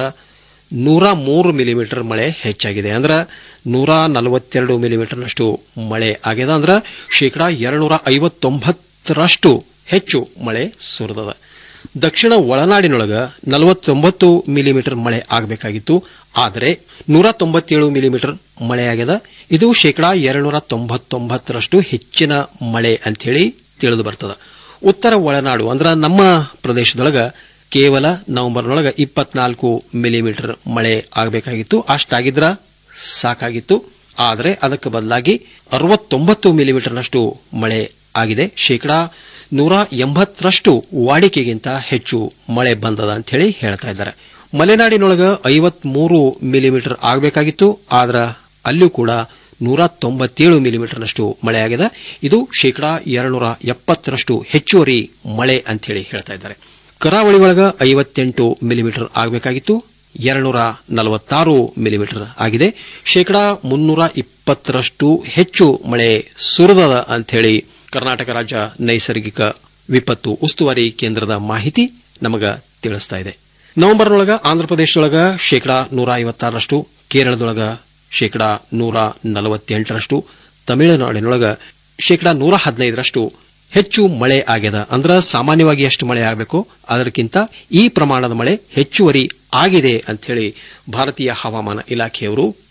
ನೂರ ಮೂರು ಮಿಲಿಮೀಟರ್ ಮಳೆ ಹೆಚ್ಚಾಗಿದೆ ಅಂದ್ರೆ ನೂರ ನಲವತ್ತೆರಡು ಮಿಲಿಮೀಟರ್ನಷ್ಟು ಮಳೆ ಆಗ್ಯದ ಅಂದ್ರೆ ಶೇಕಡಾ ಎರಡ್ನೂರ ಐವತ್ತೊಂಬತ್ತರಷ್ಟು ಹೆಚ್ಚು ಮಳೆ ಸುರಿದದ ದಕ್ಷಿಣ ಒಳನಾಡಿನೊಳಗ ನಲವತ್ತೊಂಬತ್ತು ಮಿಲಿಮೀಟರ್ ಮಳೆ ಆಗಬೇಕಾಗಿತ್ತು ಆದರೆ ನೂರ ತೊಂಬತ್ತೇಳು ಮಿಲಿಮೀಟರ್ ಮಳೆಯಾಗ್ಯದ ಇದು ಶೇಕಡಾ ಎರಡ್ನೂರ ತೊಂಬತ್ತೊಂಬತ್ತರಷ್ಟು ಹೆಚ್ಚಿನ ಮಳೆ ಅಂಥೇಳಿ ತಿಳಿದು ಬರ್ತದ ಉತ್ತರ ಒಳನಾಡು ಅಂದ್ರ ನಮ್ಮ ಪ್ರದೇಶದೊಳಗ ಕೇವಲ ನವೆಂಬರ್ನೊಳಗ ಇಪ್ಪತ್ನಾಲ್ಕು ಮಿಲಿಮೀಟರ್ ಮಳೆ ಆಗಬೇಕಾಗಿತ್ತು ಅಷ್ಟಾಗಿದ್ರ ಸಾಕಾಗಿತ್ತು ಆದರೆ ಅದಕ್ಕೆ ಬದಲಾಗಿ ಅರವತ್ತೊಂಬತ್ತು ಮಿಲಿಮೀಟರ್ನಷ್ಟು ಮಳೆ ಆಗಿದೆ ಶೇಕಡಾ ನೂರ ಎಂಬತ್ತರಷ್ಟು ವಾಡಿಕೆಗಿಂತ ಹೆಚ್ಚು ಮಳೆ ಬಂದದ ಅಂತ ಹೇಳಿ ಹೇಳ್ತಾ ಇದ್ದಾರೆ ಮಲೆನಾಡಿನೊಳಗ ಐವತ್ಮೂರು ಮಿಲಿಮೀಟರ್ ಆಗಬೇಕಾಗಿತ್ತು ಆದ್ರ ಅಲ್ಲೂ ಕೂಡ ನೂರ ತೊಂಬತ್ತೇಳು ಮಿಲಿಮೀಟರ್ನಷ್ಟು ಮಳೆಯಾಗಿದೆ ಇದು ಶೇಕಡಾ ಎರಡ್ನೂರ ಎಪ್ಪತ್ತರಷ್ಟು ಹೆಚ್ಚುವರಿ ಮಳೆ ಅಂತ ಹೇಳಿ ಹೇಳ್ತಾ ಇದ್ದಾರೆ ಕರಾವಳಿ ಒಳಗ ಐವತ್ತೆಂಟು ಮಿಲಿಮೀಟರ್ ಆಗಬೇಕಾಗಿತ್ತು ಎರಡ್ನೂರ ನಲವತ್ತಾರು ಮಿಲಿಮೀಟರ್ ಆಗಿದೆ ಶೇಕಡಾ ಮುನ್ನೂರ ಇಪ್ಪತ್ತರಷ್ಟು ಹೆಚ್ಚು ಮಳೆ ಸುರಿದದ ಅಂಥೇಳಿ ಕರ್ನಾಟಕ ರಾಜ್ಯ ನೈಸರ್ಗಿಕ ವಿಪತ್ತು ಉಸ್ತುವಾರಿ ಕೇಂದ್ರದ ಮಾಹಿತಿ ನಮಗ ತಿಳಿಸ್ತಾ ಇದೆ ನವೆಂಬರ್ನೊಳಗ ಆಂಧ್ರಪ್ರದೇಶದೊಳಗ ಶೇಕಡಾ ನೂರ ಐವತ್ತಾರರಷ್ಟು ಕೇರಳದೊಳಗ ಶೇಕಡಾ ನೂರ ನಲವತ್ತೆಂಟರಷ್ಟು ತಮಿಳುನಾಡಿನೊಳಗ ಶೇಕಡಾ ನೂರ ಹದಿನೈದರಷ್ಟು ಹೆಚ್ಚು ಮಳೆ ಆಗ್ಯದ ಅಂದ್ರ ಸಾಮಾನ್ಯವಾಗಿ ಎಷ್ಟು ಮಳೆ ಆಗಬೇಕು ಅದಕ್ಕಿಂತ ಈ ಪ್ರಮಾಣದ ಮಳೆ ಹೆಚ್ಚುವರಿ ಆಗಿದೆ ಅಂತ ಹೇಳಿ ಭಾರತೀಯ ಹವಾಮಾನ ಇಲಾಖೆಯವರು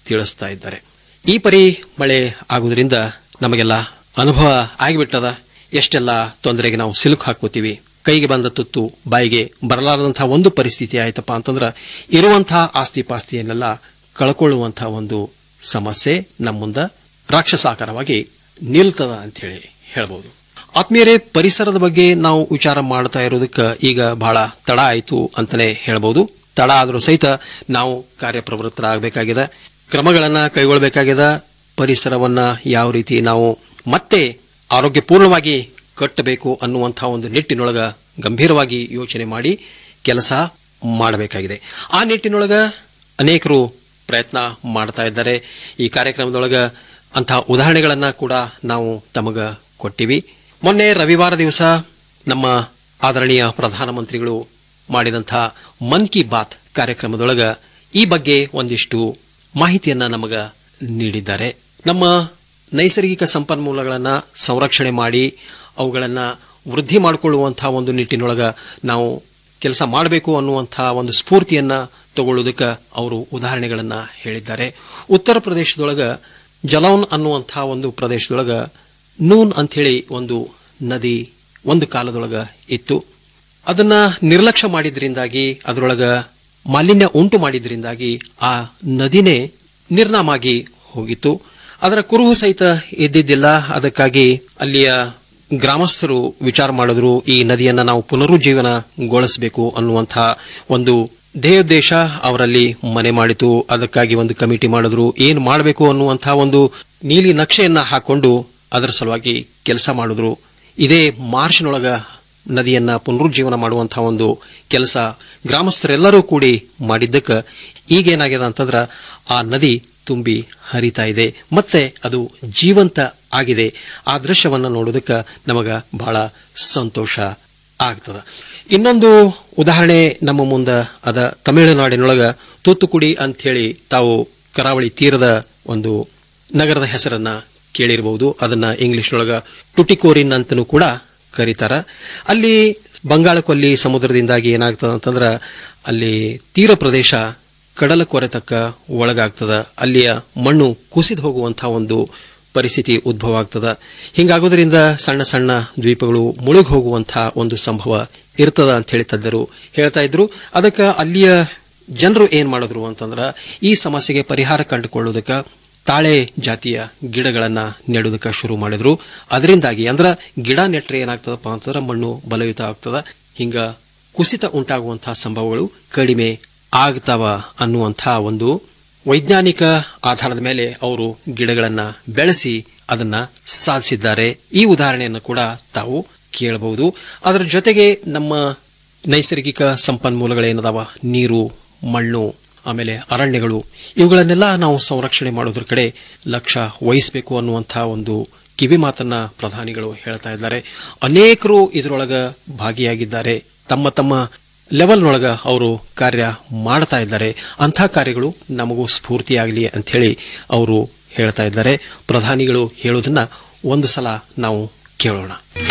ತಿಳಿಸ್ತಾ ಇದ್ದಾರೆ ಈ ಪರಿ ಮಳೆ ಆಗುವುದರಿಂದ ನಮಗೆಲ್ಲ ಅನುಭವ ಆಗಿಬಿಟ್ಟದ ಎಷ್ಟೆಲ್ಲ ತೊಂದರೆಗೆ ನಾವು ಸಿಲುಕು ಹಾಕೋತೀವಿ ಕೈಗೆ ಬಂದ ತುತ್ತು ಬಾಯಿಗೆ ಬರಲಾರದಂತಹ ಒಂದು ಪರಿಸ್ಥಿತಿ ಆಯ್ತಪ್ಪ ಅಂತಂದ್ರೆ ಇರುವಂತಹ ಆಸ್ತಿ ಪಾಸ್ತಿಯನ್ನೆಲ್ಲ ಕಳ್ಕೊಳ್ಳುವಂತಹ ಒಂದು ಸಮಸ್ಯೆ ನಮ್ಮ ಮುಂದ ರಾಕ್ಷಸಾಕಾರವಾಗಿ ನಿಲ್ತದ ಅಂತ ಹೇಳಿ ಹೇಳ್ಬೋದು ಆತ್ಮೀಯರೇ ಪರಿಸರದ ಬಗ್ಗೆ ನಾವು ವಿಚಾರ ಮಾಡ್ತಾ ಇರೋದಕ್ಕೆ ಈಗ ಬಹಳ ತಡ ಆಯಿತು ಅಂತಾನೆ ಹೇಳ್ಬೋದು ತಡ ಆದರೂ ಸಹಿತ ನಾವು ಕಾರ್ಯಪ್ರವೃತ್ತರಾಗಬೇಕಾಗಿದೆ ಕ್ರಮಗಳನ್ನ ಕೈಗೊಳ್ಳಬೇಕಾಗಿದೆ ಪರಿಸರವನ್ನ ಯಾವ ರೀತಿ ನಾವು ಮತ್ತೆ ಆರೋಗ್ಯಪೂರ್ಣವಾಗಿ ಕಟ್ಟಬೇಕು ಅನ್ನುವಂತಹ ಒಂದು ನಿಟ್ಟಿನೊಳಗ ಗಂಭೀರವಾಗಿ ಯೋಚನೆ ಮಾಡಿ ಕೆಲಸ ಮಾಡಬೇಕಾಗಿದೆ ಆ ನಿಟ್ಟಿನೊಳಗ ಅನೇಕರು ಪ್ರಯತ್ನ ಮಾಡ್ತಾ ಇದ್ದಾರೆ ಈ ಕಾರ್ಯಕ್ರಮದೊಳಗ ಅಂತಹ ಉದಾಹರಣೆಗಳನ್ನ ಕೂಡ ನಾವು ತಮಗ ಕೊಟ್ಟಿವಿ ಮೊನ್ನೆ ರವಿವಾರ ದಿವಸ ನಮ್ಮ ಆದರಣೀಯ ಪ್ರಧಾನಮಂತ್ರಿಗಳು ಮಾಡಿದಂಥ ಮನ್ ಕಿ ಬಾತ್ ಕಾರ್ಯಕ್ರಮದೊಳಗ ಈ ಬಗ್ಗೆ ಒಂದಿಷ್ಟು ಮಾಹಿತಿಯನ್ನ ನಮಗ ನೀಡಿದ್ದಾರೆ ನಮ್ಮ ನೈಸರ್ಗಿಕ ಸಂಪನ್ಮೂಲಗಳನ್ನ ಸಂರಕ್ಷಣೆ ಮಾಡಿ ಅವುಗಳನ್ನ ವೃದ್ಧಿ ಮಾಡಿಕೊಳ್ಳುವಂತಹ ಒಂದು ನಿಟ್ಟಿನೊಳಗ ನಾವು ಕೆಲಸ ಮಾಡಬೇಕು ಅನ್ನುವಂತಹ ಒಂದು ಸ್ಫೂರ್ತಿಯನ್ನ ತಗೊಳ್ಳೋದಕ್ಕೆ ಅವರು ಉದಾಹರಣೆಗಳನ್ನ ಹೇಳಿದ್ದಾರೆ ಉತ್ತರ ಪ್ರದೇಶದೊಳಗ ಜಲೌನ್ ಅನ್ನುವಂತಹ ಒಂದು ಪ್ರದೇಶದೊಳಗ ನೂನ್ ಅಂಥೇಳಿ ಒಂದು ನದಿ ಒಂದು ಕಾಲದೊಳಗ ಇತ್ತು ಅದನ್ನ ನಿರ್ಲಕ್ಷ್ಯ ಮಾಡಿದ್ರಿಂದಾಗಿ ಅದರೊಳಗ ಮಾಲಿನ್ಯ ಉಂಟು ಮಾಡಿದ್ರಿಂದಾಗಿ ಆ ನದಿನೇ ನಿರ್ನಾಮಾಗಿ ಹೋಗಿತ್ತು ಅದರ ಕುರುಹು ಸಹಿತ ಇದ್ದಿದ್ದಿಲ್ಲ ಅದಕ್ಕಾಗಿ ಅಲ್ಲಿಯ ಗ್ರಾಮಸ್ಥರು ವಿಚಾರ ಮಾಡಿದ್ರು ಈ ನದಿಯನ್ನ ನಾವು ಪುನರುಜ್ಜೀವನಗೊಳಿಸಬೇಕು ಅನ್ನುವಂತಹ ಒಂದು ಧ್ಯೇಯೋದ್ದೇಶ ಅವರಲ್ಲಿ ಮನೆ ಮಾಡಿತು ಅದಕ್ಕಾಗಿ ಒಂದು ಕಮಿಟಿ ಮಾಡಿದ್ರು ಏನು ಮಾಡಬೇಕು ಅನ್ನುವಂತಹ ಒಂದು ನೀಲಿ ನಕ್ಷೆಯನ್ನ ಹಾಕೊಂಡು ಅದರ ಸಲುವಾಗಿ ಕೆಲಸ ಮಾಡಿದ್ರು ಇದೇ ಮಾರ್ಚ್ನೊಳಗ ನದಿಯನ್ನ ಪುನರುಜ್ಜೀವನ ಮಾಡುವಂತಹ ಒಂದು ಕೆಲಸ ಗ್ರಾಮಸ್ಥರೆಲ್ಲರೂ ಕೂಡಿ ಮಾಡಿದ್ದಕ್ಕೆ ಈಗೇನಾಗಿದೆ ಅಂತಂದ್ರ ಆ ನದಿ ತುಂಬಿ ಹರಿತಾ ಇದೆ ಮತ್ತೆ ಅದು ಜೀವಂತ ಆಗಿದೆ ಆ ದೃಶ್ಯವನ್ನ ನೋಡೋದಕ್ಕೆ ನಮಗ ಬಹಳ ಸಂತೋಷ ಆಗ್ತದ ಇನ್ನೊಂದು ಉದಾಹರಣೆ ನಮ್ಮ ಮುಂದ ಅದ ತಮಿಳುನಾಡಿನೊಳಗ ತೂತುಕುಡಿ ಅಂತ ಹೇಳಿ ತಾವು ಕರಾವಳಿ ತೀರದ ಒಂದು ನಗರದ ಹೆಸರನ್ನ ಕೇಳಿರಬಹುದು ಅದನ್ನ ಇಂಗ್ಲಿಷ್ನೊಳಗ ಟುಟಿಕೋರಿನ್ ಅಂತನೂ ಕೂಡ ಕರೀತಾರ ಅಲ್ಲಿ ಬಂಗಾಳ ಕೊಲ್ಲಿ ಸಮುದ್ರದಿಂದಾಗಿ ಏನಾಗ್ತದ ಅಂತಂದ್ರ ಅಲ್ಲಿ ತೀರ ಪ್ರದೇಶ ಕಡಲ ಕೊರೆತಕ್ಕ ಒಳಗಾಗ್ತದ ಅಲ್ಲಿಯ ಮಣ್ಣು ಕುಸಿದು ಹೋಗುವಂತಹ ಒಂದು ಪರಿಸ್ಥಿತಿ ಉದ್ಭವ ಆಗ್ತದ ಹಿಂಗಾಗೋದ್ರಿಂದ ಸಣ್ಣ ಸಣ್ಣ ದ್ವೀಪಗಳು ಮುಳುಗಿ ಹೋಗುವಂತಹ ಒಂದು ಸಂಭವ ಇರ್ತದ ಅಂತ ಹೇಳಿ ತಜ್ಞರು ಹೇಳ್ತಾ ಇದ್ರು ಅದಕ್ಕೆ ಅಲ್ಲಿಯ ಜನರು ಏನ್ ಮಾಡಿದ್ರು ಅಂತಂದ್ರ ಈ ಸಮಸ್ಯೆಗೆ ಪರಿಹಾರ ಕಂಡುಕೊಳ್ಳೋದಕ್ಕೆ ತಾಳೆ ಜಾತಿಯ ಗಿಡಗಳನ್ನ ನೆಡೋದಕ್ಕೆ ಶುರು ಮಾಡಿದ್ರು ಅದರಿಂದಾಗಿ ಅಂದ್ರ ಗಿಡ ನೆಟ್ರೆ ಏನಾಗ್ತದಪ್ಪ ಅಂತಂದ್ರೆ ಮಣ್ಣು ಬಲಯುತ ಆಗ್ತದ ಹಿಂಗ ಕುಸಿತ ಉಂಟಾಗುವಂತಹ ಸಂಭವಗಳು ಕಡಿಮೆ ಆಗ್ತಾವ ಅನ್ನುವಂತಹ ಒಂದು ವೈಜ್ಞಾನಿಕ ಆಧಾರದ ಮೇಲೆ ಅವರು ಗಿಡಗಳನ್ನ ಬೆಳೆಸಿ ಅದನ್ನ ಸಾಧಿಸಿದ್ದಾರೆ ಈ ಉದಾಹರಣೆಯನ್ನು ಕೂಡ ತಾವು ಕೇಳಬಹುದು ಅದರ ಜೊತೆಗೆ ನಮ್ಮ ನೈಸರ್ಗಿಕ ಸಂಪನ್ಮೂಲಗಳೇನದಾವ ನೀರು ಮಣ್ಣು ಆಮೇಲೆ ಅರಣ್ಯಗಳು ಇವುಗಳನ್ನೆಲ್ಲ ನಾವು ಸಂರಕ್ಷಣೆ ಮಾಡೋದ್ರ ಕಡೆ ಲಕ್ಷ್ಯ ವಹಿಸಬೇಕು ಅನ್ನುವಂತಹ ಒಂದು ಕಿವಿ ಮಾತನ್ನ ಪ್ರಧಾನಿಗಳು ಹೇಳ್ತಾ ಇದ್ದಾರೆ ಅನೇಕರು ಇದರೊಳಗ ಭಾಗಿಯಾಗಿದ್ದಾರೆ ತಮ್ಮ ತಮ್ಮ ಲೆವೆಲ್ನೊಳಗ ಅವರು ಕಾರ್ಯ ಮಾಡ್ತಾ ಇದ್ದಾರೆ ಅಂಥ ಕಾರ್ಯಗಳು ನಮಗೂ ಸ್ಫೂರ್ತಿಯಾಗಲಿ ಅಂತ ಹೇಳಿ ಅವರು ಹೇಳ್ತಾ ಇದ್ದಾರೆ ಪ್ರಧಾನಿಗಳು ಹೇಳೋದನ್ನ ಒಂದು ಸಲ ನಾವು ಕೇಳೋಣ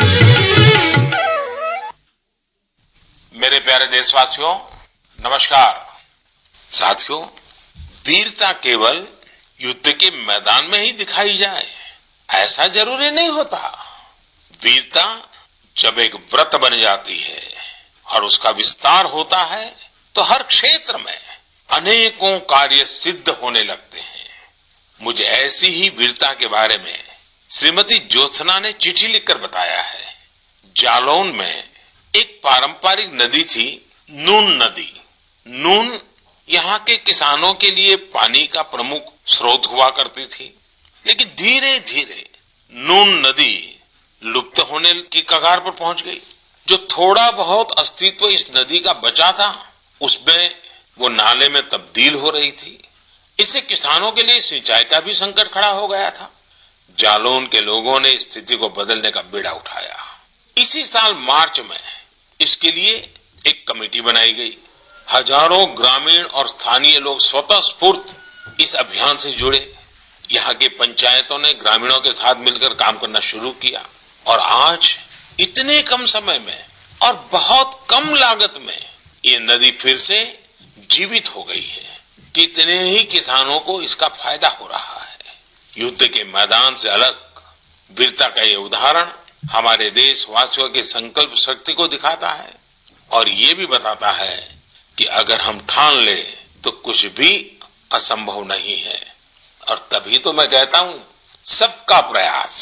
मेरे प्यारे देशवासियों नमस्कार साथियों वीरता केवल युद्ध के मैदान में ही दिखाई जाए ऐसा जरूरी नहीं होता वीरता जब एक व्रत बन जाती है और उसका विस्तार होता है तो हर क्षेत्र में अनेकों कार्य सिद्ध होने लगते हैं मुझे ऐसी ही वीरता के बारे में श्रीमती ज्योत्सना ने चिट्ठी लिखकर बताया है जालौन में एक पारंपरिक नदी थी नून नदी नून यहाँ के किसानों के लिए पानी का प्रमुख स्रोत हुआ करती थी लेकिन धीरे धीरे नून नदी लुप्त होने की कगार पर पहुंच गई जो थोड़ा बहुत अस्तित्व इस नदी का बचा था उसमें वो नाले में तब्दील हो रही थी इससे किसानों के लिए सिंचाई का भी संकट खड़ा हो गया था जालौन के लोगों ने स्थिति को बदलने का बेड़ा उठाया इसी साल मार्च में इसके लिए एक कमेटी बनाई गई हजारों ग्रामीण और स्थानीय लोग स्वतः स्फूर्त इस अभियान से जुड़े यहाँ की पंचायतों ने ग्रामीणों के साथ मिलकर काम करना शुरू किया और आज इतने कम समय में और बहुत कम लागत में ये नदी फिर से जीवित हो गई है कितने ही किसानों को इसका फायदा हो रहा है युद्ध के मैदान से अलग वीरता का ये उदाहरण हमारे देशवासियों की संकल्प शक्ति को दिखाता है और ये भी बताता है कि अगर हम ठान ले तो कुछ भी असंभव नहीं है और तभी तो मैं कहता हूं सबका प्रयास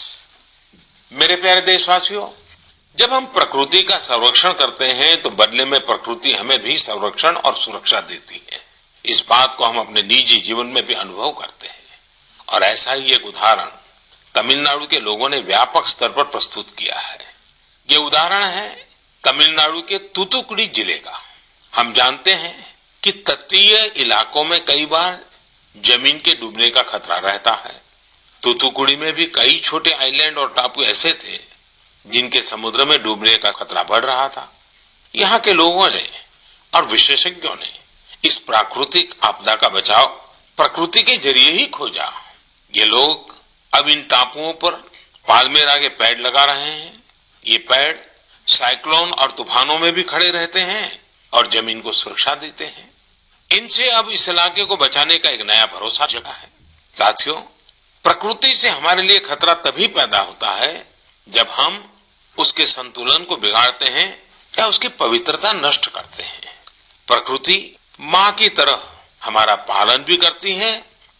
मेरे प्यारे देशवासियों जब हम प्रकृति का संरक्षण करते हैं तो बदले में प्रकृति हमें भी संरक्षण और सुरक्षा देती है इस बात को हम अपने निजी जीवन में भी अनुभव करते हैं और ऐसा ही एक उदाहरण तमिलनाडु के लोगों ने व्यापक स्तर पर प्रस्तुत किया है ये उदाहरण है तमिलनाडु के तूतुकुड़ी जिले का हम जानते हैं कि तटीय इलाकों में कई बार जमीन के डूबने का खतरा रहता है तूतुकुड़ी में भी कई छोटे आइलैंड और टापू ऐसे थे जिनके समुद्र में डूबने का खतरा बढ़ रहा था यहाँ के लोगों ने और विशेषज्ञों ने इस प्राकृतिक आपदा का बचाव प्रकृति के जरिए ही खोजा ये लोग अब इन टापुओं पर पालमेरा के पेड़ लगा रहे हैं ये पेड़ साइक्लोन और तूफानों में भी खड़े रहते हैं और जमीन को सुरक्षा देते हैं इनसे अब इस इलाके को बचाने का एक नया भरोसा जगा है साथियों प्रकृति से हमारे लिए खतरा तभी पैदा होता है जब हम उसके संतुलन को बिगाड़ते हैं या उसकी पवित्रता नष्ट करते हैं प्रकृति माँ की तरह हमारा पालन भी करती है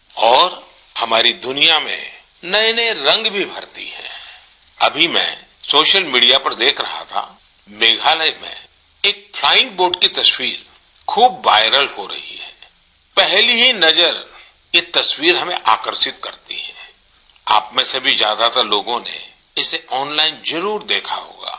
और हमारी दुनिया में नए नए रंग भी भरती है अभी मैं सोशल मीडिया पर देख रहा था मेघालय में एक फ्लाइंग बोट की तस्वीर खूब वायरल हो रही है पहली ही नजर ये तस्वीर हमें आकर्षित करती है आप में से भी ज्यादातर लोगों ने इसे ऑनलाइन जरूर देखा होगा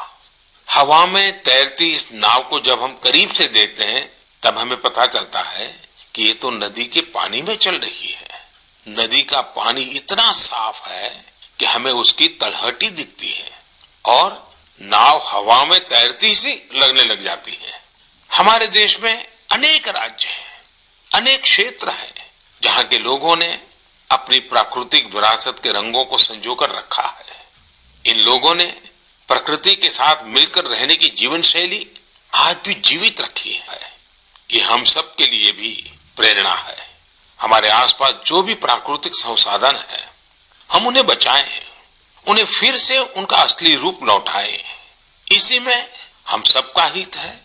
हवा में तैरती इस नाव को जब हम करीब से देखते हैं तब हमें पता चलता है कि ये तो नदी के पानी में चल रही है नदी का पानी इतना साफ है कि हमें उसकी तलहटी दिखती है और नाव हवा में तैरती सी लगने लग जाती है हमारे देश में अनेक राज्य हैं अनेक क्षेत्र हैं जहां के लोगों ने अपनी प्राकृतिक विरासत के रंगों को संजोकर रखा है इन लोगों ने प्रकृति के साथ मिलकर रहने की जीवन शैली आज भी जीवित रखी है ये हम सब के लिए भी प्रेरणा है हमारे आसपास जो भी प्राकृतिक संसाधन है हम उन्हें बचाएं उन्हें फिर से उनका असली रूप लौटाएं इसी में हम सबका हित है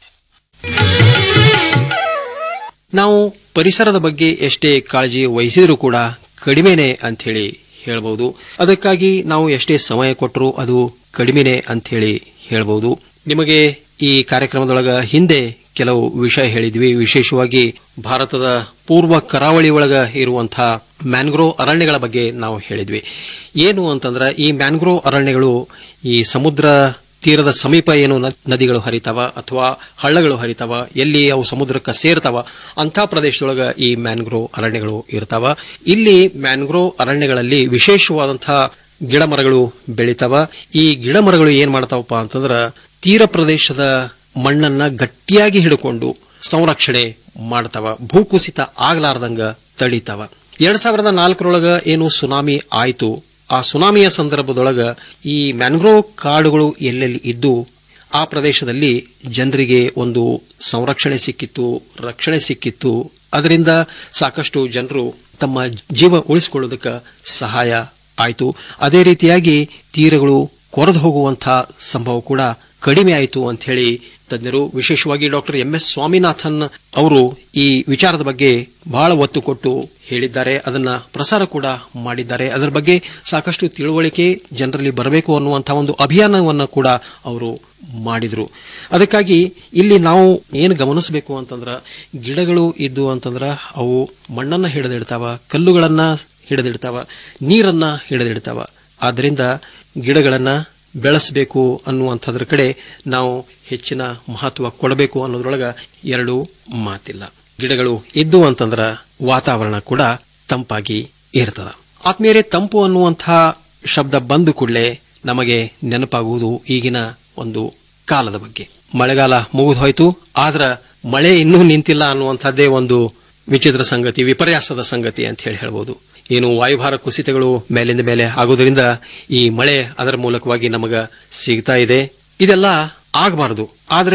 ನಾವು ಪರಿಸರದ ಬಗ್ಗೆ ಎಷ್ಟೇ ಕಾಳಜಿ ವಹಿಸಿದರೂ ಕೂಡ ಕಡಿಮೆನೆ ಅಂಥೇಳಿ ಹೇಳ್ಬೋದು ಅದಕ್ಕಾಗಿ ನಾವು ಎಷ್ಟೇ ಸಮಯ ಕೊಟ್ಟರೂ ಅದು ಕಡಿಮೆನೆ ಅಂಥೇಳಿ ಹೇಳ್ಬೋದು ನಿಮಗೆ ಈ ಕಾರ್ಯಕ್ರಮದೊಳಗ ಹಿಂದೆ ಕೆಲವು ವಿಷಯ ಹೇಳಿದ್ವಿ ವಿಶೇಷವಾಗಿ ಭಾರತದ ಪೂರ್ವ ಕರಾವಳಿ ಒಳಗ ಇರುವಂತಹ ಮ್ಯಾನ್ಗ್ರೋವ್ ಅರಣ್ಯಗಳ ಬಗ್ಗೆ ನಾವು ಹೇಳಿದ್ವಿ ಏನು ಅಂತಂದ್ರೆ ಈ ಮ್ಯಾನ್ಗ್ರೋವ್ ಅರಣ್ಯಗಳು ಈ ಸಮುದ್ರ ತೀರದ ಸಮೀಪ ಏನು ನ- ನದಿಗಳು ಹರಿತಾವ ಅಥವಾ ಹಳ್ಳಗಳು ಹರಿತಾವ ಎಲ್ಲಿ ಅವು ಸಮುದ್ರಕ್ಕೆ ಸೇರ್ತಾವ ಅಂಥ ಪ್ರದೇಶದೊಳಗ ಈ ಮ್ಯಾನ್ಗ್ರೋವ್ ಅರಣ್ಯಗಳು ಇರ್ತಾವ ಇಲ್ಲಿ ಮ್ಯಾನ್ಗ್ರೋವ್ ಅರಣ್ಯಗಳಲ್ಲಿ ವಿಶೇಷವಾದಂತಹ ಗಿಡ ಮರಗಳು ಬೆಳಿತಾವ ಈ ಗಿಡ ಮರಗಳು ಏನ್ ಮಾಡ್ತಾವಪ್ಪ ಅಂತಂದ್ರ ತೀರ ಪ್ರದೇಶದ ಮಣ್ಣನ್ನ ಗಟ್ಟಿಯಾಗಿ ಹಿಡ್ಕೊಂಡು ಸಂರಕ್ಷಣೆ ಮಾಡ್ತಾವ ಭೂಕುಸಿತ ಆಗ್ಲಾರ್ದಂಗ ತಡಿತಾವ ಎರಡ್ ಸಾವಿರದ ನಾಲ್ಕರೊಳಗ ಏನು ಸುನಾಮಿ ಆಯ್ತು ಆ ಸುನಾಮಿಯ ಸಂದರ್ಭದೊಳಗ ಈ ಮ್ಯಾನ್ಗ್ರೋವ್ ಕಾಡುಗಳು ಎಲ್ಲೆಲ್ಲಿ ಇದ್ದು ಆ ಪ್ರದೇಶದಲ್ಲಿ ಜನರಿಗೆ ಒಂದು ಸಂರಕ್ಷಣೆ ಸಿಕ್ಕಿತ್ತು ರಕ್ಷಣೆ ಸಿಕ್ಕಿತ್ತು ಅದರಿಂದ ಸಾಕಷ್ಟು ಜನರು ತಮ್ಮ ಜೀವ ಉಳಿಸಿಕೊಳ್ಳೋದಕ್ಕೆ ಸಹಾಯ ಆಯಿತು ಅದೇ ರೀತಿಯಾಗಿ ತೀರಗಳು ಕೊರೆದು ಹೋಗುವಂತಹ ಸಂಭವ ಕೂಡ ಕಡಿಮೆ ಆಯಿತು ಅಂತ ಹೇಳಿ ತಜ್ಞರು ವಿಶೇಷವಾಗಿ ಡಾಕ್ಟರ್ ಎಂ ಎಸ್ ಸ್ವಾಮಿನಾಥನ್ ಅವರು ಈ ವಿಚಾರದ ಬಗ್ಗೆ ಬಹಳ ಒತ್ತು ಕೊಟ್ಟು ಹೇಳಿದ್ದಾರೆ ಅದನ್ನ ಪ್ರಸಾರ ಕೂಡ ಮಾಡಿದ್ದಾರೆ ಅದರ ಬಗ್ಗೆ ಸಾಕಷ್ಟು ತಿಳುವಳಿಕೆ ಜನರಲ್ಲಿ ಬರಬೇಕು ಅನ್ನುವಂತಹ ಒಂದು ಅಭಿಯಾನವನ್ನು ಕೂಡ ಅವರು ಮಾಡಿದ್ರು ಅದಕ್ಕಾಗಿ ಇಲ್ಲಿ ನಾವು ಏನು ಗಮನಿಸಬೇಕು ಅಂತಂದ್ರ ಗಿಡಗಳು ಇದ್ದು ಅಂತಂದ್ರ ಅವು ಮಣ್ಣನ್ನ ಹಿಡಿದಿಡ್ತಾವ ಕಲ್ಲುಗಳನ್ನ ಹಿಡಿದಿಡ್ತಾವ ನೀರನ್ನ ಹಿಡಿದಿಡ್ತಾವ ಆದ್ದರಿಂದ ಗಿಡಗಳನ್ನ ಬೆಳೆಸಬೇಕು ಅನ್ನುವಂಥದ್ರ ಕಡೆ ನಾವು ಹೆಚ್ಚಿನ ಮಹತ್ವ ಕೊಡಬೇಕು ಅನ್ನೋದ್ರೊಳಗ ಎರಡು ಮಾತಿಲ್ಲ ಗಿಡಗಳು ಇದ್ದು ಅಂತಂದ್ರ ವಾತಾವರಣ ಕೂಡ ತಂಪಾಗಿ ಇರ್ತದ ಆತ್ಮೀಯರೇ ತಂಪು ಅನ್ನುವಂತಹ ಶಬ್ದ ಬಂದ ಕೂಡಲೇ ನಮಗೆ ನೆನಪಾಗುವುದು ಈಗಿನ ಒಂದು ಕಾಲದ ಬಗ್ಗೆ ಮಳೆಗಾಲ ಮುಗಿದು ಹೋಯ್ತು ಆದ್ರ ಮಳೆ ಇನ್ನೂ ನಿಂತಿಲ್ಲ ಅನ್ನುವಂಥದ್ದೇ ಒಂದು ವಿಚಿತ್ರ ಸಂಗತಿ ವಿಪರ್ಯಾಸದ ಸಂಗತಿ ಅಂತ ಹೇಳಿ ಹೇಳ್ಬೋದು ಏನು ವಾಯುಭಾರ ಕುಸಿತಗಳು ಮೇಲಿಂದ ಮೇಲೆ ಆಗೋದ್ರಿಂದ ಈ ಮಳೆ ಅದರ ಮೂಲಕವಾಗಿ ನಮಗ ಸಿಗ್ತಾ ಇದೆ ಇದೆಲ್ಲ ಆಗಬಾರದು ಆದ್ರೆ